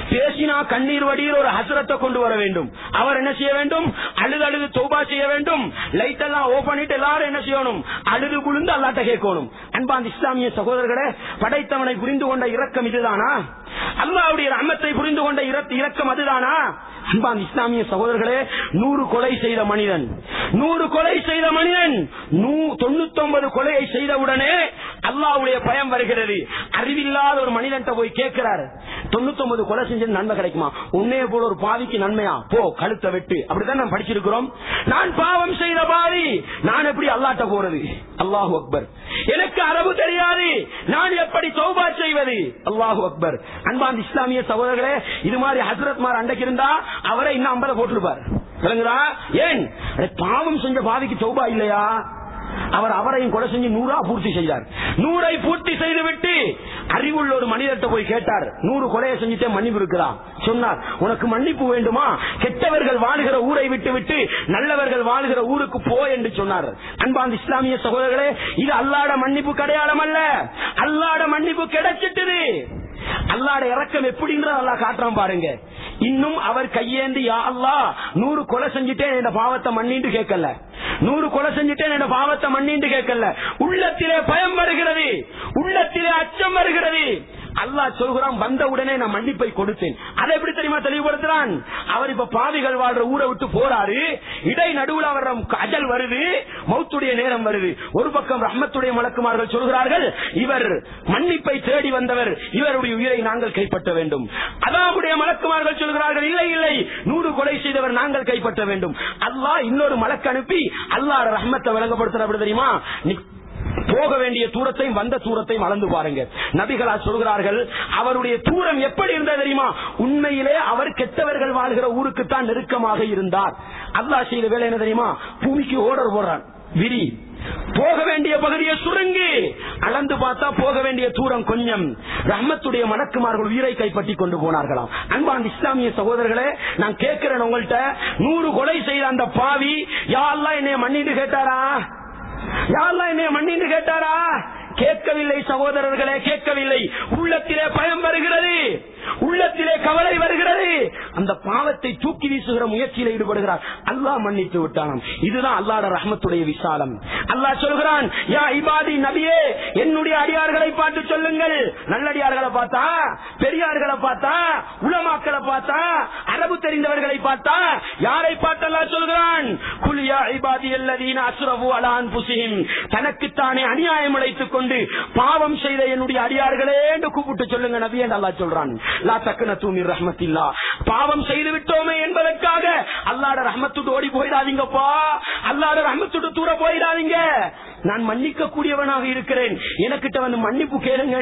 பேசினா கண்ணீர் வடியில் ஒரு ஹசரத்தை கொண்டு வர வேண்டும் அவர் என்ன செய்ய வேண்டும் அழுது அழுது தௌபா செய்ய வேண்டும் லைட் எல்லாம் ஓபன் பண்ணிட்டு எல்லாரும் என்ன செய்யணும் அழுது குழுந்து அல்லாட்ட கேட்கணும் அன்பாந்த இஸ்லாமிய சகோதரர்களே படைத்தவனை புரிந்து கொண்ட இரக்கம் இதுதானா அல்லாவுடைய ரஹமத்தை புரிந்து கொண்ட இர- இரக்கம் அதுதானா அன்பான் இஸ்லாமிய சகோதரர்களே நூறு கொலை செய்த மனிதன் நூறு கொலை செய்த மனிதன் தொண்ணூத்தி ஒன்பது கொலையை செய்தவுடனே அல்லாவுடைய பயம் வருகிறது அறிவில்லாத ஒரு மனிதன் போய் கேட்கிறார் தொண்ணூத்தி ஒன்பது கொலை செஞ்சது நன்மை கிடைக்குமா உன்னைய போல ஒரு பாவிக்கு நன்மையா போ கழுத்தை வெட்டு அப்படிதான் நான் படிச்சிருக்கிறோம் நான் பாவம் செய்த பாவி நான் எப்படி அல்லாட்ட போறது அல்லாஹு அக்பர் எனக்கு அரபு தெரியாது நான் எப்படி தௌபா செய்வது அல்லாஹு அக்பர் அன்பான் இஸ்லாமிய சகோதரர்களே இது மாதிரி ஹசரத் மார் அண்டைக்கு இருந்தா அவரை இன்னும் ஐம்பதை போட்டிருப்பார் விளங்குதா ஏன் அட, பாவம் செஞ்ச பாவிக்கு தௌபா இல்லையா அவர் அவரையும் கொலை செஞ்சு நூறா பூர்த்தி செய்தார் நூறை பூர்த்தி செய்து விட்டு அறிவுள்ள ஒரு மனிதர்கிட்ட போய் கேட்டார் நூறு கொலையை செஞ்சுட்டே மன்னிப்பு இருக்கிறா சொன்னார் உனக்கு மன்னிப்பு வேண்டுமா கெட்டவர்கள் வாழுகிற ஊரை விட்டு விட்டு நல்லவர்கள் வாழுகிற ஊருக்கு போ என்று சொன்னார் அன்பாந்த இஸ்லாமிய சகோதரர்களே இது அல்லாட மன்னிப்பு கிடையாளம் அல்ல அல்லாட மன்னிப்பு கிடைச்சிட்டுது அல்லாட இறக்கம் எப்படின்ற அல்லாஹ் காட்டுறான் பாருங்க இன்னும் அவர் கையேந்தி யா அல்லாஹ் நூறு கொலை செஞ்சுட்டேன் என் பாவத்தை மன்னிட்டு கேட்கல நூறு கொலை செஞ்சுட்டேன் என் பாவத்தை மன்னிட்டு கேட்கல உள்ளத்திலே பயம் வருகிறது உள்ளத்திலே அச்சம் வருகிறது அல்லாஹ் சொல்கிறான் வந்த உடனே நான் மன்னிப்பை கொடுத்தேன் அதை எப்படி தெரியுமா தெளிவுபடுத்துறான் அவர் இப்ப பாவிகள் வாழ்ற ஊரை விட்டு போறாரு இடை நடுவில் அவர் அஜல் வருது மௌத்துடைய நேரம் வருது ஒரு பக்கம் ரஹ்மத்துடைய மலக்குமார்கள் சொல்கிறார்கள் இவர் மன்னிப்பை தேடி வந்தவர் இவருடைய உயிரை நாங்கள் கைப்பற்ற வேண்டும் அதாவுடைய மலக்குமார்கள் சொல்கிறார்கள் இல்லை இல்லை நூறு கொலை செய்தவர் நாங்கள் கைப்பற்ற வேண்டும் அல்லாஹ் இன்னொரு மலக்கு அனுப்பி அல்லாஹ் ரஹ்மத்தை விளங்கப்படுத்துற அப்படி தெரியுமா நீ போக வேண்டிய தூரத்தையும் வந்த தூரத்தையும் அளந்து பாருங்க நபிகளா சொல்கிறார்கள் அவருடைய தூரம் எப்படி இருந்தது தெரியுமா உண்மையிலே அவர் கெட்டவர்கள் வாழ்கிற ஊருக்கு தான் நெருக்கமாக இருந்தார் அல்லாஹ் செய்த வேலை என்ன தெரியுமா பூமிக்கு ஓடர் போடுறான் விரி போக வேண்டிய பகுதியை சுருங்கி அளந்து பார்த்தா போக வேண்டிய தூரம் கொஞ்சம் ரஹ்மத்துடைய மணக்குமார்கள் உயிரை கைப்பற்றி கொண்டு போனார்களாம் அன்பான் இஸ்லாமிய சகோதரர்களே நான் கேட்கிறேன் உங்கள்கிட்ட நூறு கொலை செய்த அந்த பாவி யாரெல்லாம் என்னைய மன்னிட்டு கேட்டாரா யாரெல்லாம் என்னைய மன்னிட்டு கேட்டாரா கேட்கவில்லை சகோதரர்களே கேட்கவில்லை உள்ளத்திலே பயம் வருகிறது உள்ளத்திலே கவலை வருகிறது அந்த பாவத்தை தூக்கி வீசுகிற முயற்சியில் ஈடுபடுகிறார் அல்லாஹ் மன்னித்து விட்டானாம் இதுதான் அல்லாட ரஹமத்துடைய விசாலம் அல்லாஹ் சொல்கிறான் யா இபாதி நபியே என்னுடைய அடியார்களை பார்த்து சொல்லுங்கள் நல்லடியார்களை பார்த்தா பெரியார்களை பார்த்தா உலமாக்களை பார்த்தா அரபு தெரிந்தவர்களை பார்த்தா யாரை பார்த்து அல்லாஹ் சொல்கிறான் குல் யா இபாதி அல்லதீன அஸ்ரஃபு அலா அன்ஃபுஸிஹிம் தனக்குத்தானே அநியாயம் அழைத்துக் கொண்டு பாவம் செய்த என்னுடைய அடியார்களே என்று கூப்பிட்டு சொல்லுங்க நபி என்று அல்லாஹ் சொல்றான் லா தக்கன தூமி ரஹமத்தில்லா பாவம் செய்து விட்டோமே என்பதற்காக அல்லாட ரஹமத்துட்டு ஓடி போயிடாதீங்கப்பா அல்லாட ரஹமத்துட்டு தூர போயிடாதீங்க நான் மன்னிக்க கூடியவனாக இருக்கிறேன் எனக்கிட்ட வந்து மன்னிப்பு கேளுங்க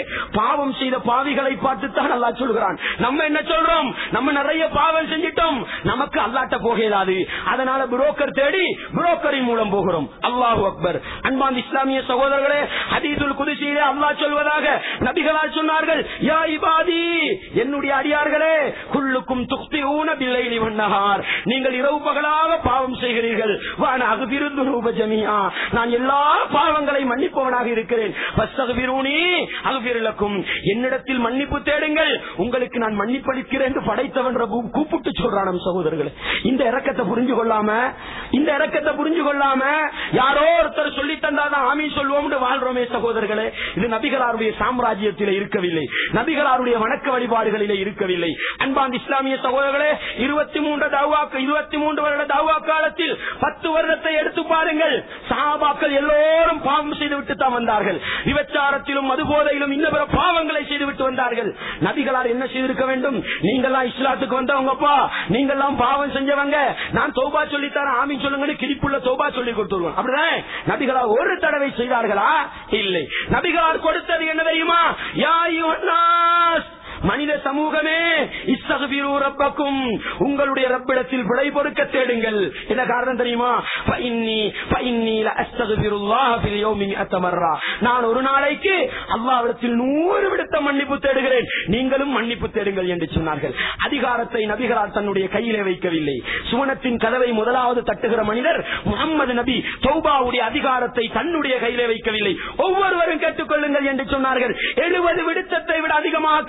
பாவம் செய்த பாவிகளை பார்த்துத்தான் அல்லாஹ் சொல்கிறான் நம்ம என்ன சொல்றோம் நம்ம நிறைய பாவம் செஞ்சிட்டோம் நமக்கு அல்லாட்ட போகலாது அதனால புரோக்கர் தேடி புரோக்கரின் மூலம் போகிறோம் அல்லாஹு அக்பர் அன்பான் இஸ்லாமிய சகோதரர்களே ஹதீதுல் குதிசியிலே அல்லாஹ் சொல்வதாக நபிகளால் சொன்னார்கள் யா இபாதி என்னுடைய அடியார்களே குள்ளுக்கும் துக்தி ஊன பில்லைலி வண்ணகார் நீங்கள் இரவு பகலாக பாவம் செய்கிறீர்கள் வான அகுபிருந்து ரூப ஜமியா நான் எல்லா பாவங்களை மன்னிப்பவனாக இருக்கிறேன் பஸ்தகுபிரூனி அகுபிரலக்கும் என்னிடத்தில் மன்னிப்பு தேடுங்கள் உங்களுக்கு நான் மன்னிப்பளிக்கிறேன் என்று படைத்தவன் ரபு கூப்பிட்டு சொல்றான் நம் சகோதரர்களே இந்த இறக்கத்தை புரிஞ்சு கொள்ளாம இந்த இறக்கத்தை புரிஞ்சு கொள்ளாம யாரோ ஒருத்தர் சொல்லி தந்தாதான் ஆமி சொல்வோம் வாழ்றோமே சகோதரர்களே இது நபிகளாருடைய சாம்ராஜ்யத்திலே இருக்கவில்லை நபிகளாருடைய வணக்க வழிபாடுகளிலே இருக்கவில்லை அன்பாந்த இஸ்லாமிய சகோதரர்களே இருபத்தி மூன்று தாவாக்கு இருபத்தி மூன்று வருட தாவா காலத்தில் பத்து வருடத்தை எடுத்து பாருங்கள் சஹாபாக்கள் எல்லோரும் பாவம் செய்து விட்டு தான் வந்தார்கள் விபச்சாரத்திலும் மதுபோதையிலும் இன்ன பிற பாவங்களை செய்து விட்டு வந்தார்கள் நபிகளார் என்ன செய்திருக்க வேண்டும் நீங்கெல்லாம் இஸ்லாத்துக்கு வந்தவங்கப்பா நீங்கெல்லாம் பாவம் செஞ்சவங்க நான் தோபா சொல்லித்தரேன் ஆமி சொல்லுங்கன்னு கிளிப்புள்ள தோபா சொல்லி கொடுத்துருவோம் அப்படிதான் நபிகளார் ஒரு தடவை செய்தார்களா இல்லை நபிகளார் கொடுத்தது என்ன தெரியுமா யா யுவன்னாஸ் மனித சமூகமே இஸ்தகுபிரு ரப்பக்கும் உங்களுடைய ரப்பிடத்தில் விடை பொறுக்க தேடுங்கள் என்ன காரணம் தெரியுமா ஃபஇன்னி ஃபஇன்னி லஅஸ்தகுபிருல்லாஹ ஃபில் யௌமி மிஅத்த மர்ரா நான் ஒரு நாளைக்கு அல்லாஹ்விடத்தில் நூறு விடுத்த மன்னிப்பு தேடுகிறேன் நீங்களும் மன்னிப்பு தேடுங்கள் என்று சொன்னார்கள் அதிகாரத்தை நபிகளார் தன்னுடைய கையிலே வைக்கவில்லை சுவனத்தின் கதவை முதலாவது தட்டுகிற மனிதர் முகம்மது நபி தௌபாவுடைய அதிகாரத்தை தன்னுடைய கையிலே வைக்கவில்லை ஒவ்வொருவரும் கேட்டுக்கொள்ளுங்கள் என்று சொன்னார்கள் எழுபது விடுத்தத்தை விட அதிகமாக கேட்கிறேன்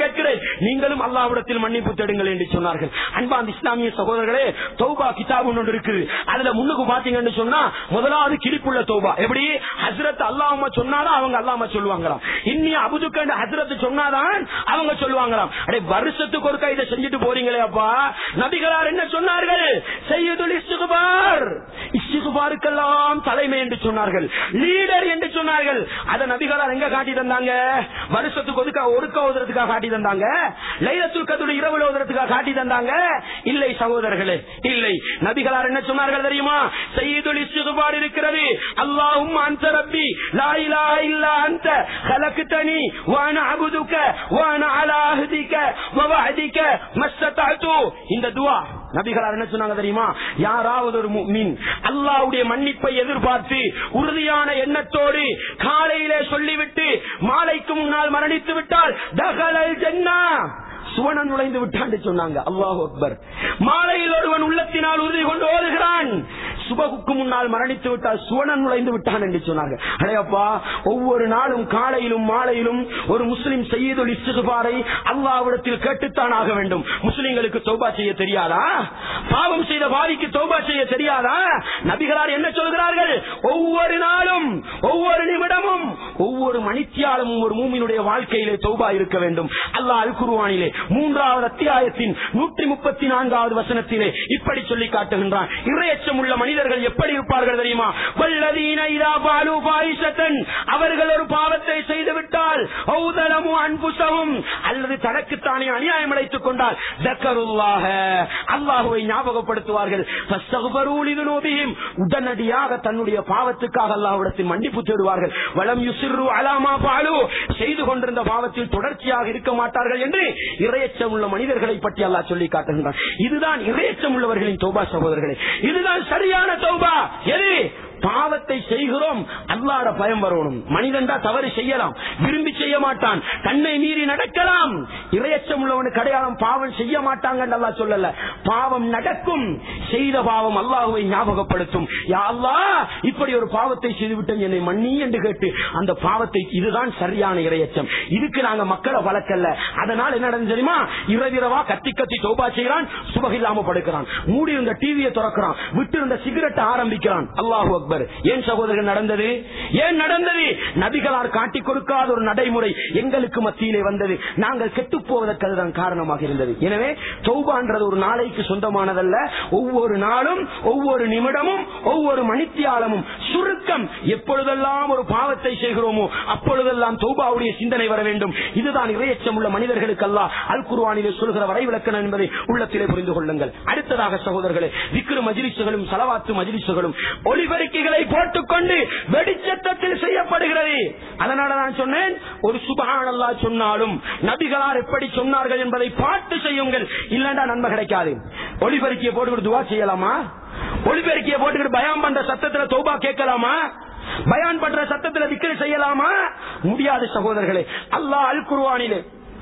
நீங்களும் அல்லாஹ்விடத்தில் மன்னிப்பு தேடுங்கள் என்று சொன்னார்கள் அன்பாந்த இஸ்லாமிய சகோதரர்களே தௌபா கிதாப் ஒன்று இருக்குது அதுல முன்னுக்கு பாத்தீங்கன்னு சொன்னா முதலாவது கிளிப்புள்ள தௌபா எப்படி ஹசரத் அல்லாம சொன்னாதான் அவங்க அல்லாம சொல்லுவாங்களாம் இன்னி அபுதுக்கண்டு ஹசரத் சொன்னாதான் அவங்க சொல்லுவாங்களாம் அடே வருஷத்துக்கு ஒரு இதை செஞ்சுட்டு போறீங்களே அப்பா நபிகளார் என்ன சொன்னார்கள் செய்யுதுல் இஸ்திகுபார் இஸ்திகுபாருக்கெல்லாம் தலைமை என்று சொன்னார்கள் லீடர் என்று சொன்னார்கள் அதை நபிகளார் எங்க காட்டி தந்தாங்க வருஷத்துக்கு ஒதுக்க ஒடுக்க ஓதுறதுக்காக காட்டி தந்தாங்க லைலத்துல் கதுடைய இரவு ஓதுறதுக்காக காட்டி தந்தாங்க இல்லை சகோதரர்களே இல்லை நபிகளார் என்ன சொன்னார்கள் தெரியுமா செய்யுதுல் இஸ்திகுபார் இருக்கிறது அல்லாஹும் அந்த ரப்பி லா இலாஹ இல்லா அந்த خلقتني وانا عبدك وانا على عهدك ووعدك ما استطعت இந்த துவா நபிகளார் என்ன சொன்னாங்க தெரியுமா யாராவது ஒரு முஃமின் அல்லாஹ்வுடைய மன்னிப்பை எதிர்பார்த்து உறுதியான எண்ணத்தோடு காலையிலே சொல்லிவிட்டு மாலைக்கு முன்னால் மரணித்து விட்டால் தகலல் ஜன்னா சுவனன் நுழைந்து விட்டான் என்று சொன்னாங்க அல்லாஹ் அக்பர் மாலையில் ஒருவன் உள்ளத்தினால் உறுதி கொண்டு ஓதுகிறான் சுபகுக்கு முன்னால் மரணித்து விட்டால் சுவனன் நுழைந்து விட்டான் என்று சொன்னாங்க அடையப்பா ஒவ்வொரு நாளும் காலையிலும் மாலையிலும் ஒரு முஸ்லிம் செய்யதொல் இஸ்திகுபாரை அல்லாவிடத்தில் கேட்டுத்தான் ஆக வேண்டும் முஸ்லிம்களுக்கு தௌபா செய்ய தெரியாதா பாவம் செய்த பாவிக்கு தௌபா செய்ய தெரியாதா நபிகளார் என்ன சொல்கிறார்கள் ஒவ்வொரு நாளும் ஒவ்வொரு நிமிடமும் ஒவ்வொரு மணித்தியாலமும் ஒரு மூமினுடைய வாழ்க்கையிலே தௌபா இருக்க வேண்டும் அல்லாஹ் அல் குருவானிலே மூன்றாவது அத்தியாயத்தின் நூற்றி முப்பத்தி நான்காவது வசனத்திலே இப்படி சொல்லி காட்டுகின்றான் இறையச்சம் உள்ள மனிதர்கள் எப்படி இருப்பார்கள் தெரியுமா வல்லதீன இதா பாலு பாயிஷத்தன் அவர்கள் ஒரு பாவத்தை செய்துவிட்டால் ஔதலமு அன்புசவும் அல்லது தனக்குத்தானே அநியாயம் அடைத்துக் கொண்டால் தக்கருல்லாக அல்லாஹுவை ஞாபகப்படுத்துவார்கள் ஃபஸ்தக்பரூலிதுனூபிஹிம். உடனடியாக தன்னுடைய பாவத்துக்காக அல்லாஹ்விடத்தில் மன்னிப்பு தேடுவார்கள் வலம் யுசிர்ரு அலாமா பாலு செய்து கொண்டிருந்த பாவத்தில் தொடர்ச்சியாக இருக்க மாட்டார்கள் என்று இறையச்சம் உள்ள மனிதர்களை பற்றி அல்லாஹ் சொல்லி காட்டுகின்றான் இதுதான் இறையச்சம் உள்ளவர்களின் தௌபா சகோதரர்களே இதுதான் சரியான தௌபா எது பாவத்தை செய்கிறோம் அல்லாட பயம் வரணும் மனிதன் தான் தவறு செய்யலாம் விரும்பி செய்ய மாட்டான் தன்னை மீறி நடக்கலாம் இறையச்சம் உள்ளவனுக்கு அடையாளம் பாவம் செய்ய மாட்டாங்க அல்லாஹ் சொல்லல பாவம் நடக்கும் செய்த பாவம் அல்லாஹுவை ஞாபகப்படுத்தும் யா அல்லாஹ் இப்படி ஒரு பாவத்தை செய்துவிட்டேன் என்னை மன்னி என்று கேட்டு அந்த பாவத்தை இதுதான் சரியான இறையச்சம் இதுக்கு நாங்க மக்களை வளர்க்கல அதனால் என்ன நடந்து தெரியுமா இரவிரவா கத்தி கத்தி தோபா செய்யறான் சுபகில்லாம படுக்கிறான் மூடி இருந்த டிவியை திறக்கிறான் விட்டு இருந்த சிகரெட் ஆரம்பிக்கிறான் அல்லாஹு அக்பர் ஏன் சகோதரர்கள் நடந்தது ஏன் நடந்தது நபிகளார் காட்டிக் கொடுக்காத ஒரு நடைமுறை எங்களுக்கு மத்தியிலே வந்தது நாங்கள் கெட்டு போவதற்கு அதுதான் காரணமாக இருந்தது எனவே தௌபான்றது ஒரு நாளைக்கு சொந்தமானதல்ல ஒவ்வொரு நாளும் ஒவ்வொரு நிமிடமும் ஒவ்வொரு மணித்தியாலமும் சுருக்கம் எப்பொழுதெல்லாம் ஒரு பாவத்தை செய்கிறோமோ அப்பொழுதெல்லாம் தௌபாவுடைய சிந்தனை வர வேண்டும் இதுதான் இறையச்சம் உள்ள மனிதர்களுக்கு அல்ல அல் குர்வானிலே சொல்கிற வரைவிலக்கணம் என்பதை உள்ளத்திலே புரிந்து கொள்ளுங்கள் அடுத்ததாக சகோதரர்களே விக்ரு மஜிலிசுகளும் சலவாத்து மஜிலிசுகளும் ஒளிபெருக்கிகளை போட்டுக்கொண்டு வெடிச்சத்தத்தில் செய்யப்படுகிறது அதனால நான் சொன்னேன் ஒரு சுபஹான் அல்லா சொன்னாலும் நபிகளார் எப்படி சொன்னார்கள் என்பதை பார்த்து செய்யுங்கள் இல்லண்டா நன்மை கிடைக்காது ஒளிபெருக்கிய போட்டுக்கிட்டு துவா செய்யலாமா ஒளிபெருக்கிய போட்டுக்கிட்டு பயம் பண்ற சத்தத்துல தௌபா கேட்கலாமா பயான் பண்ற சத்தத்துல விக்கிரி செய்யலாமா முடியாது சகோதரர்களே அல்லாஹ் அல் குர்வானிலே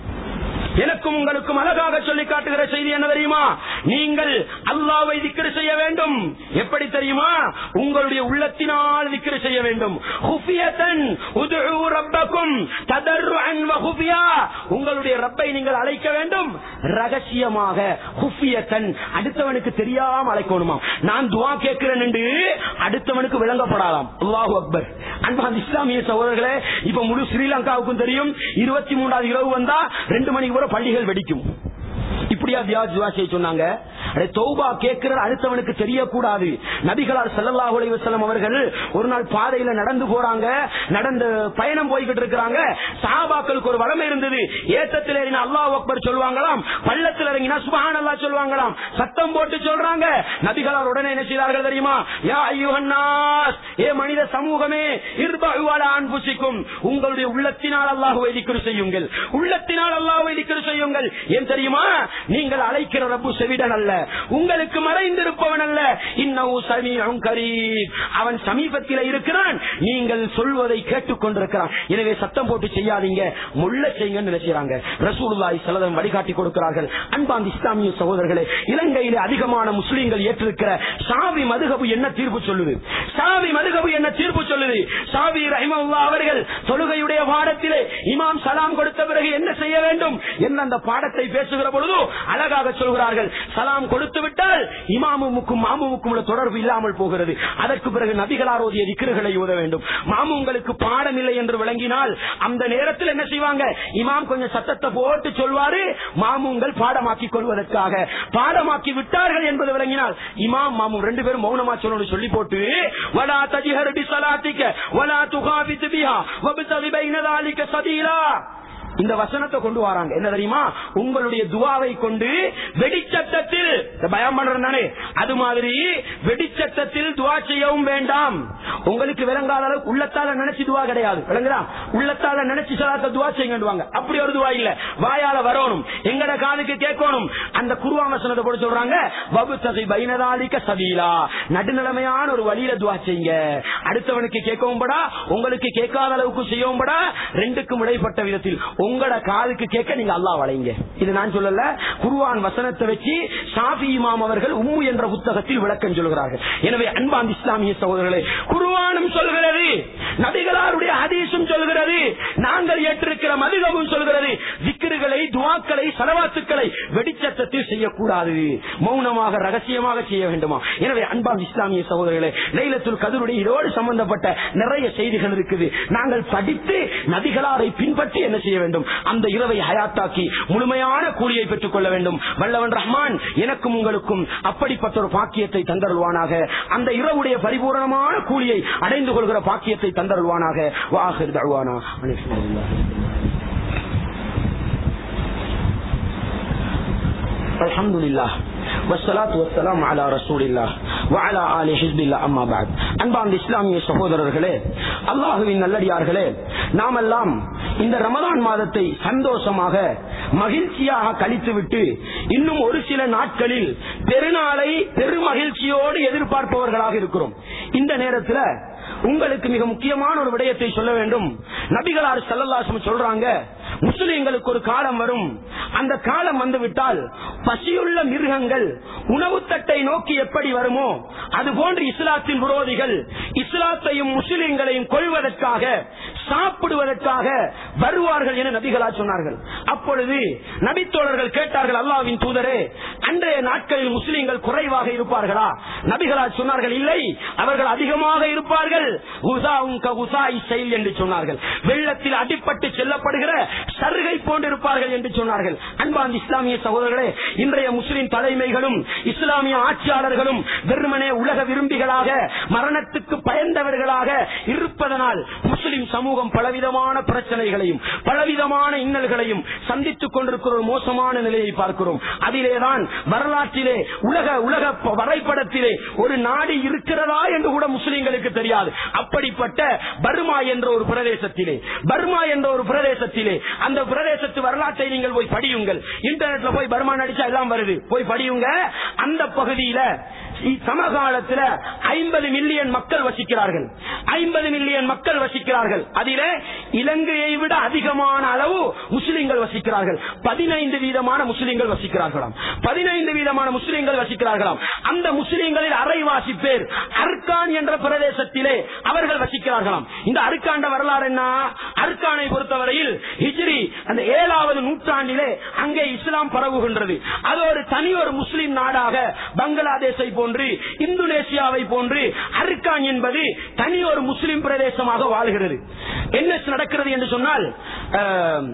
எனக்கும் உங்களுக்கும் அழகாக சொல்லி காட்டுகிற செய்தி என்ன தெரியுமா நீங்கள் அல்லாவை திக்ரு செய்ய வேண்டும் எப்படி தெரியுமா உங்களுடைய உள்ளத்தினால் திக்ரு செய்ய வேண்டும் ஹுஃபியத்தன் உதுஉ ரப்பக்கும் ததர்ருஅன் வ ஹுஃபியா உங்களுடைய ரப்பை நீங்கள் அழைக்க வேண்டும் ரகசியமாக ஹுஃபியத்தன் அடுத்தவனுக்கு தெரியாம அழைக்கணுமா நான் துவா கேட்கிறேன் என்று அடுத்தவனுக்கு விளங்கப்படாதாம் அல்லாஹு அக்பர் அன்பான் இஸ்லாமிய சகோதரர்களே இப்ப முழு ஸ்ரீலங்காவுக்கும் தெரியும் இருபத்தி மூன்றாவது இரவு வந்தா ரெண்டு மணிக்கு கூட பள்ளிகள் வெடிக்கும் இப்படியா தியாஜ் துவா செய்ய சொன்னாங்க அடே, தௌபா கேட்கிறது அடுத்தவனுக்கு தெரியக்கூடாது நபிகளார் ஸல்லல்லாஹு அலைஹி வஸல்லம் அவர்கள் ஒரு நாள் பாதையில நடந்து போறாங்க நடந்து பயணம் போய்கிட்டு இருக்கிறாங்க சஹாபாக்களுக்கு ஒரு வளமை இருந்தது ஏத்தத்தில் இறங்கினா அல்லாஹ் அக்பர் சொல்லுவாங்களாம் பள்ளத்தில் இறங்கினா சுபஹான் அல்லாஹ் சொல்லுவாங்களாம் சத்தம் போட்டு சொல்றாங்க நபிகளார் உடனே என்ன செய்தார்கள் தெரியுமா யா ஐயுஹன்னாஸ் ஏ மனித சமூகமே இர்பஹு அலா அன்ஃபுசிக்கும் உங்களுடைய உள்ளத்தினால் அல்லாஹ்வை திக்ர் செய்யுங்கள் உள்ளத்தினால் அல்லாஹ்வை திக்ர் செய்யுங்கள் ஏன் தெரியுமா நீங்கள் அழைக்கிற ரப்பு செவிடன் அல்ல உங்களுக்கு மறைந்திருப்பவன் அல்ல இன்னவு சமீஉன் கரீப் அவன் சமீபத்தில் இருக்கிறான் நீங்கள் சொல்வதை கேட்டுக் கொண்டிருக்கிறான் எனவே சத்தம் போட்டு செய்யாதீங்க முள்ள செய்யுங்கன்னு நினைச்சாங்க ரசூலுல்லாஹி ஸல்லல்லாஹு வழிகாட்டி கொடுக்கிறார்கள் அன்பாந்த இஸ்லாமிய சகோதரர்களே இலங்கையிலே அதிகமான முஸ்லீம்கள் ஏற்றிருக்கிற சாவி மதுகபு என்ன தீர்ப்பு சொல்லுது சாவி மதுகபு என்ன தீர்ப்பு சொல்லுது சாவி ரஹிமல்லா அவர்கள் சொல்கிறார்கள் தொழுகையுடைய பாடத்திலே இமாம் சலாம் கொடுத்த பிறகு என்ன செய்ய வேண்டும் என்ன அந்த பாடத்தை பேசுகிற பொழுது அழகாக சொல்கிறார்கள் சலாம் கொடுத்து விட்டால் இமாமுக்கும் மாமுமுக்கும் உள்ள தொடர்பு இல்லாமல் போகிறது அதற்கு பிறகு நபிகளார் ஓதிய திக்ருகளை ஓத வேண்டும் மாமுங்களுக்கு பாடம் இல்லை என்று விளங்கினால் அந்த நேரத்தில் என்ன செய்வாங்க இமாம் கொஞ்சம் சத்தத்தை போட்டு சொல்வாரு மாமுங்கள் பாடமாக்கிக் கொள்வதற்காக பாடமாக்கி விட்டார்கள் என்பது விளங்கினால் இமாம் மாமு ரெண்டு பேரும் மௌனமா சொல்லணும் சொல்லி போட்டு வலா தஜிஹர் பி சலாத்திக்க வலா துகாபித் பிஹா வபிதகி பைன ذلك சபீலா இந்த வசனத்தை கொண்டு வராங்க என்ன தெரியுமா உங்களுடைய துவாவை கொண்டு வெடிச்சத்தத்தில் இந்த பயம் பண்றது தானே அது மாதிரி வெடிச்சத்தத்தில் துவா செய்யவும் வேண்டாம் உங்களுக்கு விளங்காத அளவுக்கு உள்ளத்தால நினைச்சு துவா கிடையாது விளங்குதா உள்ளத்தால நினைச்சு சலாத்த துவா செய்யுங்க அப்படி ஒரு துவா இல்ல வாயால வரணும் எங்கட காதுக்கு கேட்கணும் அந்த குருவா வசனத்தை போட்டு சொல்றாங்க வபு தகை பைனதாலிக்க சபீலா நடுநிலைமையான ஒரு வழியில துவா செய்யுங்க அடுத்தவனுக்கு கேட்கவும் படா உங்களுக்கு கேட்காத அளவுக்கு செய்யவும் படா ரெண்டுக்கும் இடைப்பட்ட விதத்தில் உங்களோட காதுக்கு கேட்க நீங்க அல்லாஹ் வளைங்க இது நான் சொல்லல குருவான் வசனத்தை வச்சு ஷாஃபி இமாம் அவர்கள் உம்மு என்ற புத்தகத்தில் விளக்கம் சொல்கிறார்கள் எனவே அன்பான் இஸ்லாமிய சகோதரர்களே குருவானும் சொல்கிறது நபிகளாருடைய ஹதீஸும் சொல்கிறது நாங்கள் ஏற்றிருக்கிற மதுகமும் சொல்கிறது திக்கிறுகளை துவாக்களை சலவாத்துக்களை வெடிச்சத்தத்தில் செய்யக்கூடாது மௌனமாக ரகசியமாக செய்ய வேண்டுமா எனவே அன்பான் இஸ்லாமிய சகோதரர்களே லைலத்துல் கதருடைய இதோடு சம்பந்தப்பட்ட நிறைய செய்திகள் இருக்குது நாங்கள் படித்து நபிகளாரை பின்பற்றி என்ன செய்ய வேண்டும் அந்த இரவை ஹயாத்தாக்கி முழுமையான கூலியை பெற்றுக் கொள்ள வேண்டும் வல்லவன் ரஹ்மான் எனக்கும் உங்களுக்கும் அப்படிப்பட்ட ஒரு பாக்கியத்தை தந்தருள்வானாக அந்த இரவுடைய பரிபூரணமான கூலியை அடைந்து கொள்கிற பாக்கியத்தை தந்தருள்வானாக வாஹிர் தழ்வானா الحمد لله والصلاة والسلام على رسول الله وعلى آل حزب الله أما بعد அன்பார்ந்த இஸ்லாமிய சகோதரர்களே அல்லாஹுவின் நல்லடியார்களே நாமெல்லாம் இந்த ரமதான் மாதத்தை சந்தோஷமாக மகிழ்ச்சியாக கழித்துவிட்டு இன்னும் ஒரு சில நாட்களில் பெருநாளை பெருமகிழ்ச்சியோடு எதிர்பார்ப்பவர்களாக இருக்கிறோம் இந்த நேரத்தில் உங்களுக்கு மிக முக்கியமான ஒரு விடயத்தை சொல்ல வேண்டும் நபிகளார் சல்லல்லாசம் சொல்றாங்க முஸ்லிம்களுக்கு ஒரு காலம் வரும் அந்த காலம் வந்துவிட்டால் பசியுள்ள மிருகங்கள் உணவு தட்டை நோக்கி எப்படி வருமோ அது போன்று இஸ்லாத்தின் விரோதிகள் இஸ்லாத்தையும் முஸ்லிம்களையும் கொள்வதற்காக சாப்பிடுவதற்காக வருவார்கள் என நபிகளா சொன்னார்கள் அப்பொழுது நபித்தோழர்கள் கேட்டார்கள் அல்லாவின் தூதரே அன்றைய நாட்களில் முஸ்லிம்கள் குறைவாக இருப்பார்களா நபிகளா சொன்னார்கள் இல்லை அவர்கள் அதிகமாக இருப்பார்கள் உசாவும் க உசாய் செயல் என்று சொன்னார்கள் வெள்ளத்தில் அடிப்பட்டு செல்லப்படுகிற சருகை போன்றிருப்பார்கள் என்று சொன்னார்கள் அன்பான் இஸ்லாமிய சகோதரர்களே இன்றைய முஸ்லிம் தலைமைகளும் இஸ்லாமிய ஆட்சியாளர்களும் வெறுமனே உலக விரும்பிகளாக மரணத்துக்கு பயந்தவர்களாக இருப்பதனால் முஸ்லிம் சமூகம் பலவிதமான பிரச்சனைகளையும் பலவிதமான இன்னல்களையும் சந்தித்துக் கொண்டிருக்கிற ஒரு மோசமான நிலையை பார்க்கிறோம் அதிலேதான் வரலாற்றிலே உலக உலக ப- வரைபடத்திலே ஒரு நாடு இருக்கிறதா என்று கூட முஸ்லிம்களுக்கு தெரியாது அப்படிப்பட்ட பர்மா என்ற ஒரு பிரதேசத்திலே பர்மா என்ற ஒரு பிரதேசத்திலே அந்த பிரதேசத்து வரலாற்றை நீங்கள் போய் படியுங்கள் இன்டர்நெட்ல போய் பர்மா நடிச்சா எல்லாம் வருது போய் படியுங்க அந்த பகுதியில இ- சமகாலத்துல ஐம்பது மில்லியன் மக்கள் வசிக்கிறார்கள் ஐம்பது மில்லியன் மக்கள் வசிக்கிறார்கள் அதிலே இலங்கையை விட அதிகமான அளவு முஸ்லிம்கள் வசிக்கிறார்கள் பதினைந்து வீதமான முஸ்லிம்கள் வசிக்கிறார்களாம் பதினைந்து வீதமான முஸ்லிம்கள் வசிக்கிறார்களாம் அந்த முஸ்லிம்களில் அரைவாசி பேர் அர்கான் என்ற பிரதேசத்திலே அவர்கள் வசிக்கிறார்களாம் இந்த அர்காண்ட வரலாறு என்ன அர்கானை பொறுத்தவரையில் ஹிஜ்ரி அந்த ஏழாவது நூற்றாண்டிலே அங்கே இஸ்லாம் பரவுகின்றது அது ஒரு தனி ஒரு முஸ்லிம் நாடாக பங்களாதேஷை போன்று இந்தோனேசியாவை போன்று அர்கான் என்பது தனி ஒரு முஸ்லிம் பிரதேசமாக வாழ்கிறது என்ன நடக்கிறது என்று சொன்னால் ஆஹ்,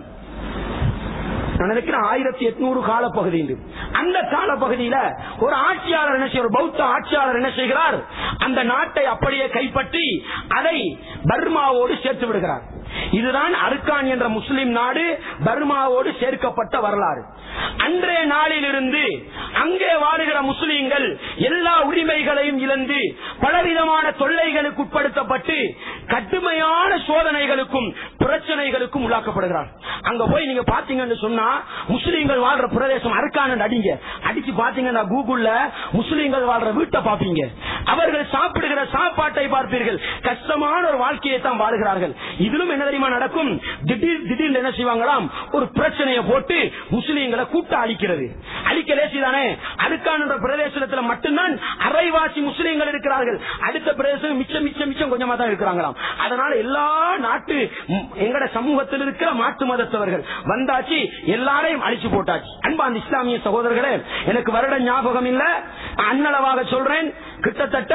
நான் நினைக்கிறேன் ஆயிரத்தி எட்நூறு காலப்பகுதி இது. அந்த காலப்பகுதியில ஒரு ஆட்சியாளர் என்ன செய்ய ஒரு பௌத்த ஆட்சியாளர் என்ன செய்கிறார் அந்த நாட்டை அப்படியே கைப்பற்றி அதை பர்மாவோடு சேர்த்து விடுகிறார் இதுதான் அர்கான் என்ற முஸ்லிம் நாடு பர்மாவோடு சேர்க்கப்பட்ட வரலாறு அன்றைய நாளிலிருந்து அங்கே வாழுகிற முஸ்லிம்கள் எல்லா உரிமைகளையும் இழந்து பலவிதமான தொல்லைகளுக்கு உட்படுத்தப்பட்டு கடுமையான சோதனைகளுக்கும் பிரச்சனைகளுக்கும் உள்ளாக்கப்படுகிறார் அங்க போய் நீங்க பாத்தீங்கன்னு சொன்னா முஸ்லீம்கள் வாழ்ற பிரதேசம் அருக்கான அடிங்க அடிச்சு பாத்தீங்கன்னா கூகுள்ல முஸ்லீம்கள் வாழ்ற வீட்டை பாப்பீங்க அவர்கள் சாப்பிடுகிற சாப்பாட்டை பார்ப்பீர்கள் கஷ்டமான ஒரு வாழ்க்கையை தான் வாழ்கிறார்கள் இதிலும் என்ன தெரியுமா நடக்கும் திடீர் திடீர்னு என்ன செய்வாங்களாம் ஒரு பிரச்சனையை போட்டு முஸ்லீம்களை கூட்ட அழிக்கிறது அழிக்க லேசிதானே அதுக்கான பிரதேசத்துல மட்டும்தான் அரைவாசி முஸ்லீம்கள் இருக்கிறார்கள் அடுத்த பிரதேசம் மிச்சம் மிச்சம் மிச்சம் கொஞ்சமா தான் இருக்கிறாங்களாம் அதனால எல்லா நாட்டு ம், எங்கட சமூகத்தில் இருக்கிற மாட்டு மதத்தவர்கள் வந்தாச்சு எல்லாரையும் அழிச்சு போட்டாச்சு அன்பா அந்த இஸ்லாமிய சகோதரர்களே எனக்கு வருட ஞாபகம் இல்ல அன்னளவாக சொல்றேன் கிட்டத்தட்ட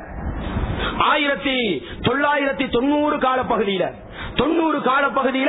ஆயிரத்தி தொள்ளாயிரத்தி தொண்ணூறு கால பகுதியில தொண்ணூறு கால பகுதியில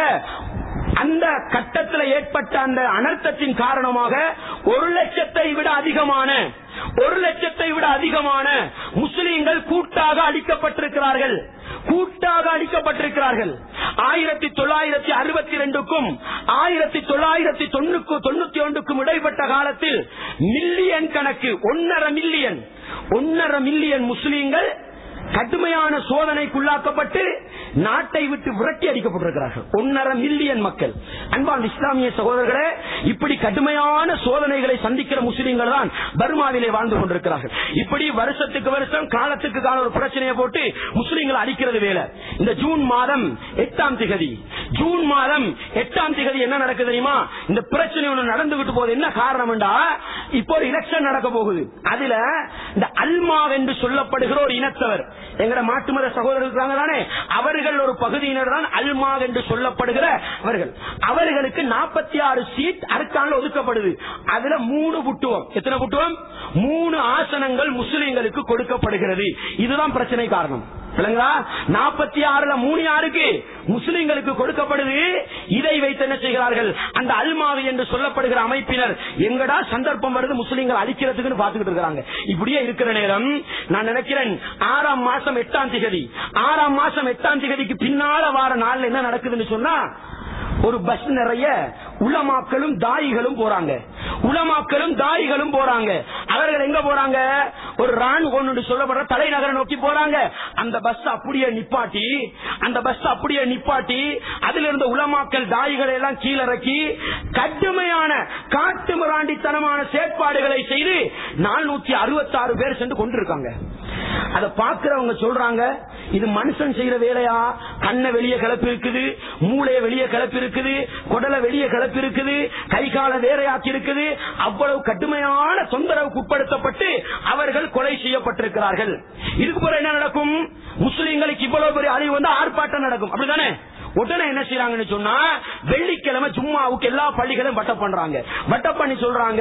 அந்த கட்டத்தில் ஏற்பட்ட அந்த அனர்த்தத்தின் காரணமாக ஒரு லட்சத்தை விட அதிகமான ஒரு லட்சத்தை விட அதிகமான முஸ்லிம்கள் கூட்டாக அளிக்கப்பட்டிருக்கிறார்கள் கூட்டாக அளிக்கப்பட்டிருக்கிறார்கள் ஆயிரத்தி தொள்ளாயிரத்தி அறுபத்தி ரெண்டுக்கும் ஆயிரத்தி தொள்ளாயிரத்தி தொண்ணூக்கு தொண்ணூத்தி ஒன்றுக்கும் இடைப்பட்ட காலத்தில் மில்லியன் கணக்கு ஒன்னரை மில்லியன் ஒன்னரை மில்லியன் முஸ்லீம்கள் கடுமையான சோதனைக்குள்ளாக்கப்பட்டு நாட்டை விட்டு விரட்டி அடிக்கப்பட்டிருக்கிறார்கள் ஒன்னரை மில்லியன் மக்கள் அன்பான் இஸ்லாமிய சகோதரர்களே இப்படி கடுமையான சோதனைகளை சந்திக்கிற முஸ்லீம்கள் தான் பர்மாவிலே வாழ்ந்து கொண்டிருக்கிறார்கள் இப்படி வருஷத்துக்கு வருஷம் காலத்துக்கு கால ஒரு பிரச்சனையை போட்டு முஸ்லீம்களை அடிக்கிறது வேலை இந்த ஜூன் மாதம் எட்டாம் திகதி ஜூன் மாதம் எட்டாம் திகதி என்ன நடக்குது தெரியுமா இந்த பிரச்சனை ஒண்ணு நடந்துகிட்டு போகுது என்ன காரணம்டா இப்போ ஒரு எலெக்ஷன் நடக்க போகுது அதுல இந்த அல்மா என்று சொல்லப்படுகிற ஒரு இனத்தவர் எங்கட மாட்டு மத சகோதரர்கள் இருக்காங்க தானே அவர்கள் ஒரு பகுதியினர் தான் அல்மா என்று சொல்லப்படுகிற அவர்கள் அவர்களுக்கு நாற்பத்தி ஆறு சீட் அரக்கான ஒதுக்கப்படுது அதுல மூணு புட்டுவம் எத்தனை புட்டுவம் மூணு ஆசனங்கள் முஸ்லிம்களுக்கு கொடுக்கப்படுகிறது இதுதான் பிரச்சனை காரணம் விளங்குதா நாற்பத்தி ஆறுல மூணு யாருக்கு முஸ்லிம்களுக்கு கொடுக்கப்படுது இதை வைத்து என்ன செய்கிறார்கள் அந்த அல்மாவி என்று சொல்லப்படுகிற அமைப்பினர் எங்கடா சந்தர்ப்பம் வருது முஸ்லிம்கள் அழிக்கிறதுக்குன்னு பாத்துக்கிட்டு இருக்காங்க இப்படியே இருக்கிற நேரம் நான் நினைக்கிறேன் ஆறாம் மாசம் எட்டாம் திகதி ஆறாம் மாசம் எட்டாம் திகதிக்கு பின்னால வார நாள்ல என்ன நடக்குதுன்னு சொன்னா ஒரு பஸ் நிறைய உலமாக்களும் தாயிகளும் போறாங்க உலமாக்களும் தாயிகளும் போறாங்க அவர்கள் எங்க போறாங்க ஒரு ரான் ஒன்று சொல்லப்படுற தலைநகரை நோக்கி போறாங்க அந்த பஸ் அப்படியே நிப்பாட்டி அந்த பஸ் அப்படியே நிப்பாட்டி அதுல இருந்த உலமாக்கல் தாயிகளை எல்லாம் கீழிறக்கி கடுமையான காட்டு மிராண்டித்தனமான செயற்பாடுகளை செய்து நானூத்தி அறுபத்தி ஆறு பேர் சென்று கொண்டிருக்காங்க அதை பாக்குறவங்க சொல்றாங்க இது மனுஷன் செய்யற வேலையா கண்ணை வெளியே கிளப்பி இருக்குது மூளைய வெளியே கிளப்பி இருக்குது குடலை வெளியே கிளப்பி இருக்குது கை கால வேறையாக்கி இருக்குது அவ்வளவு கடுமையான தொந்தரவுக்கு உட்படுத்தப்பட்டு அவர்கள் கொலை செய்யப்பட்டிருக்கிறார்கள் இதுக்கு பிறகு என்ன நடக்கும் முஸ்லிம்களுக்கு இவ்வளவு பெரிய அழிவு வந்து ஆர்ப்பாட்டம் நடக்கும் அப்படிதானே உடனே என்ன செய்யறாங்கன்னு சொன்னா வெள்ளிக்கிழமை ஜும்மாவுக்கு எல்லா பள்ளிகளும் வட்ட பண்றாங்க வட்ட பண்ணி சொல்றாங்க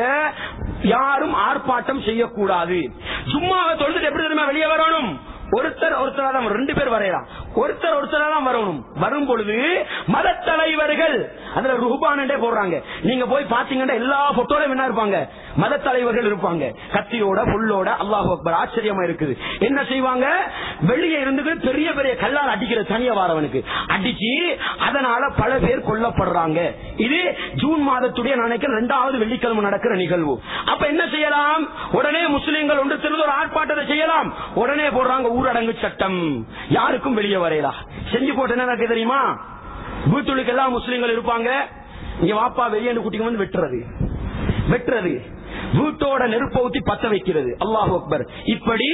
யாரும் ஆர்ப்பாட்டம் செய்யக்கூடாது ஜும்மாவை தொழுதுட்டு எப்படி தெரியுமா வெளியே வரணும் ஒருத்தர் ஒருத்தரா தான் வரும். ரெண்டு பேர் வரையலாம் ஒருத்தர் ஒருத்தரா தான் வரணும் வரும் பொழுது மத தலைவர்கள் அதுல ருஹுபானே போடுறாங்க நீங்க போய் பாத்தீங்கன்னா எல்லா போட்டோல என்ன இருப்பாங்க மத தலைவர்கள் இருப்பாங்க கத்தியோட புல்லோட அல்லாஹ் அக்பர் ஆச்சரியமா இருக்குது என்ன செய்வாங்க வெளியே இருந்து பெரிய பெரிய கல்லால் அடிக்கிற தனிய வாரவனுக்கு அடிச்சு அதனால பல பேர் கொல்லப்படுறாங்க இது ஜூன் மாதத்துடைய நான் நினைக்கிறேன் இரண்டாவது வெள்ளிக்கிழமை நடக்கிற நிகழ்வு அப்ப என்ன செய்யலாம் உடனே முஸ்லிம்கள் ஒன்று திருந்து ஒரு ஆர்ப்பாட்டத்தை செய்யலாம் உடனே போடுறாங்க ஊரடங்கு சட்டம் யாருக்கும் வெளியே வரையலாம் செஞ்சு போட்டு என்ன நடக்குது தெரியுமா வீட்டுக்கு எல்லாம் முஸ்லிம்கள் இருப்பாங்க இங்க வாப்பா வெளியே குட்டிங்க வந்து வெட்டுறது வெட்டுறது வீட்டோட நெருப்ப ஊத்தி பத்த வைக்கிறது அல்லாஹ் அக்பர் இப்படி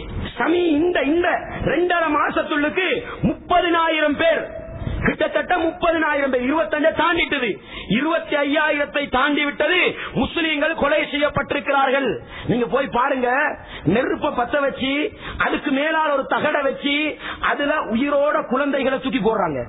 சமி இந்த இந்த ரெண்டரை மாசத்துள்ளுக்கு முப்பதினாயிரம் பேர் கிட்டத்தட்ட முப்பதினாயிரம் பேர் இருபத்தஞ்சை தாண்டிட்டது இருபத்தி ஐயாயிரத்தை தாண்டி விட்டது முஸ்லீம்கள் கொலை செய்யப்பட்டிருக்கிறார்கள் நீங்க போய் பாருங்க நெருப்ப பத்த வச்சு அதுக்கு மேலால் ஒரு தகட வச்சு அதுல உயிரோட குழந்தைகளை தூக்கி போடுறாங்க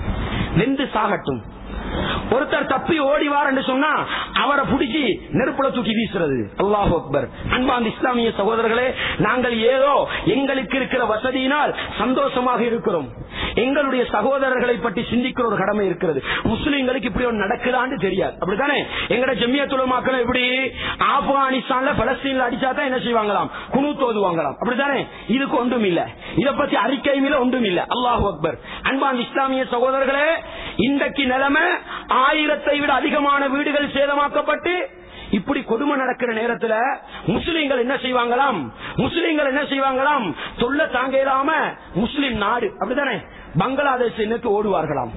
வெந்து சாகட்டும் ஒருத்தர் தப்பி ஓடிவார் என்று சொன்னா அவரை பிடிச்சி நெருப்புல தூக்கி வீசுறது அல்லாஹ் அக்பர் அன்பாந்த இஸ்லாமிய சகோதரர்களே நாங்கள் ஏதோ எங்களுக்கு இருக்கிற வசதியினால் சந்தோஷமாக இருக்கிறோம் எங்களுடைய சகோதரர்களை பற்றி சிந்திக்கிற ஒரு கடமை இருக்கிறது முஸ்லிம்களுக்கு இப்படி ஒன்று நடக்குதான்னு தெரியாது அப்படித்தானே எங்கட ஜெமியத்துலமாக்கள் இப்படி ஆப்கானிஸ்தான்ல பலஸ்தீன்ல அடிச்சா தான் என்ன செய்வாங்களாம் குணு தோதுவாங்களாம் அப்படித்தானே இதுக்கு ஒன்றும் இல்ல இத பத்தி அறிக்கையும் இல்ல ஒன்றும் இல்ல அல்லாஹ் அக்பர் அன்பாந்த இஸ்லாமிய சகோதரர்களே இன்றைக்கு நிலைமை ஆயிரத்தை விட அதிகமான வீடுகள் சேதமாக்கப்பட்டு இப்படி கொடுமை நடக்கிற நேரத்துல முஸ்லிம்கள் என்ன செய்வாங்களாம் முஸ்லிம்கள் என்ன செய்வாங்களாம் தொல்ல தாங்க இல்லாம முஸ்லிம் நாடு அப்படித்தானே பங்களாதேஷ் நோக்கி ஓடுவார்களாம்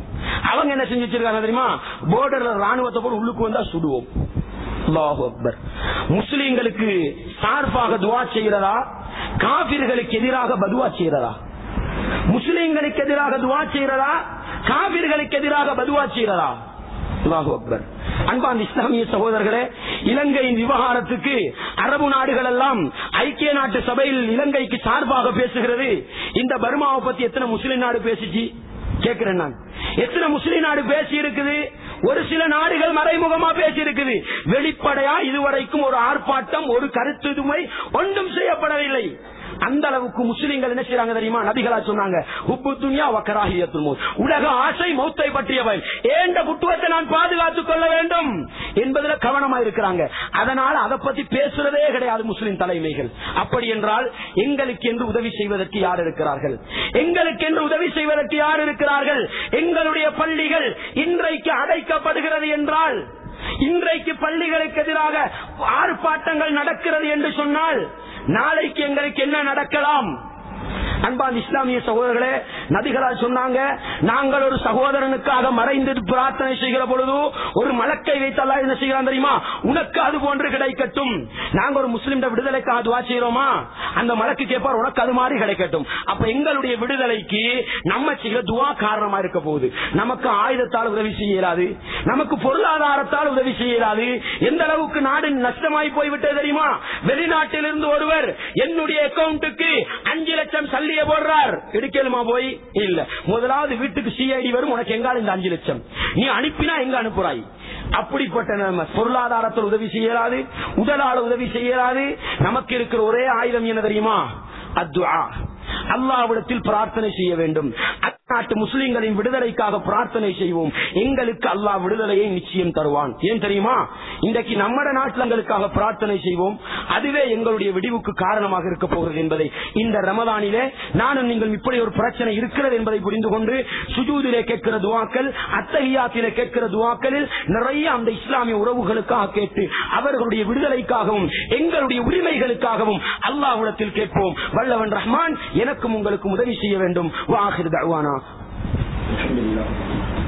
அவங்க என்ன செஞ்சு வச்சிருக்காங்க தெரியுமா போர்டர்ல ராணுவத்தை போட்டு உள்ளுக்கு வந்தா சுடுவோம் அல்லாஹு அக்பர் முஸ்லிம்களுக்கு சார்பாக துவா செய்கிறதா காபிர்களுக்கு எதிராக பதுவா செய்கிறதா முஸ்லிம்களுக்கு எதிராக துவா செய்கிறதா காபிர்களுக்கு எதிராக பதுவா செய்கிறதா அல்லாஹு அக்பர் அன்பான் இஸ்லாமிய சகோதரர்களே இலங்கையின் விவகாரத்துக்கு அரபு நாடுகள் எல்லாம் ஐக்கிய நாட்டு சபையில் இலங்கைக்கு சார்பாக பேசுகிறது இந்த பர்மாவை பத்தி எத்தனை முஸ்லிம் நாடு பேசிச்சு கேட்கிறேன் நான் எத்தனை முஸ்லிம் நாடு பேசி இருக்குது ஒரு சில நாடுகள் மறைமுகமா பேசி இருக்குது வெளிப்படையா இதுவரைக்கும் ஒரு ஆர்ப்பாட்டம் ஒரு கருத்துதுமை ஒன்றும் செய்யப்படவில்லை அந்த அளவுக்கு முஸ்லிம்கள் என்ன செய்றாங்க தெரியுமா நபிகளா சொன்னாங்க உப்பு துணியா வக்கராகியத்துல் மௌத் உலக ஆசை மௌத்தை பற்றியவன் ஏண்ட புத்துவத்தை நான் பாதுகாத்துக் கொள்ள வேண்டும் என்பதில் கவனமா இருக்கிறாங்க அதனால அதை பத்தி பேசுறதே கிடையாது முஸ்லிம் தலைமைகள் அப்படி என்றால் எங்களுக்கு என்று உதவி செய்வதற்கு யார் இருக்கிறார்கள் எங்களுக்கு என்று உதவி செய்வதற்கு யார் இருக்கிறார்கள் எங்களுடைய பள்ளிகள் இன்றைக்கு அடைக்கப்படுகிறது என்றால் இன்றைக்கு பள்ளிகளுக்கு எதிராக ஆர்ப்பாட்டங்கள் நடக்கிறது என்று சொன்னால் நாளைக்கு எங்களுக்கு என்ன நடக்கலாம் அன்பான் இஸ்லாமிய சகோதரர்களே நபிகளால் சொன்னாங்க நாங்கள் ஒரு சகோதரனுக்காக மறைந்து பிரார்த்தனை செய்கிற பொழுது ஒரு மலக்கை வைத்தல்லா என்ன செய்கிறான் தெரியுமா உனக்கு அது போன்று கிடைக்கட்டும் நாங்க ஒரு முஸ்லிம் விடுதலைக்காக துவா செய்யறோமா அந்த மலக்கு கேட்பார் உனக்கு அது மாதிரி கிடைக்கட்டும் அப்ப எங்களுடைய விடுதலைக்கு நம்ம செய்கிற துவா காரணமா இருக்க போகுது நமக்கு ஆயுதத்தால் உதவி செய்யலாது நமக்கு பொருளாதாரத்தால் உதவி செய்யலாது எந்த அளவுக்கு நாடு நஷ்டமாய் போய்விட்டது தெரியுமா வெளிநாட்டிலிருந்து ஒருவர் என்னுடைய அக்கவுண்ட்டுக்கு அஞ்சு லட்சம் சல்லிய போடுறார் எடுக்கலுமா போய் இல்ல முதலாவது வீட்டுக்கு சிஐடி வரும் உனக்கு எங்கால இந்த அஞ்சு லட்சம் நீ அனுப்பினா எங்க அனுப்புறாய் அப்படிப்பட்ட நம்ம பொருளாதாரத்தில் உதவி செய்யலாது உடலால உதவி செய்யலாது நமக்கு இருக்கிற ஒரே ஆயுதம் என்ன தெரியுமா அத்வா அல்லாவிடத்தில் பிரார்த்தனை செய்ய வேண்டும் அந்நாட்டு முஸ்லிம்களின் விடுதலைக்காக பிரார்த்தனை செய்வோம் எங்களுக்கு அல்லாஹ் விடுதலையை நிச்சயம் தருவான் ஏன் தெரியுமா இன்றைக்கு நம்ம நாட்டில் எங்களுக்காக பிரார்த்தனை செய்வோம் அதுவே எங்களுடைய விடிவுக்கு காரணமாக இருக்க போகிறது என்பதை இந்த ரமதானிலே நானும் நீங்கள் இப்படி ஒரு பிரச்சனை இருக்கிறது என்பதை புரிந்து கொண்டு சுஜூதிலே கேட்கிற துவாக்கள் அத்தகையாத்திலே கேட்கிற துவாக்களில் நிறைய அந்த இஸ்லாமிய உறவுகளுக்காக கேட்டு அவர்களுடைய விடுதலைக்காகவும் எங்களுடைய உரிமைகளுக்காகவும் அல்லாஹ்விடத்தில் கேட்போம் வல்லவன் ரஹ்மான் எனக்கும் உங்களுக்கும் உதவி செய்ய வேண்டும் வாஹிர் தவானா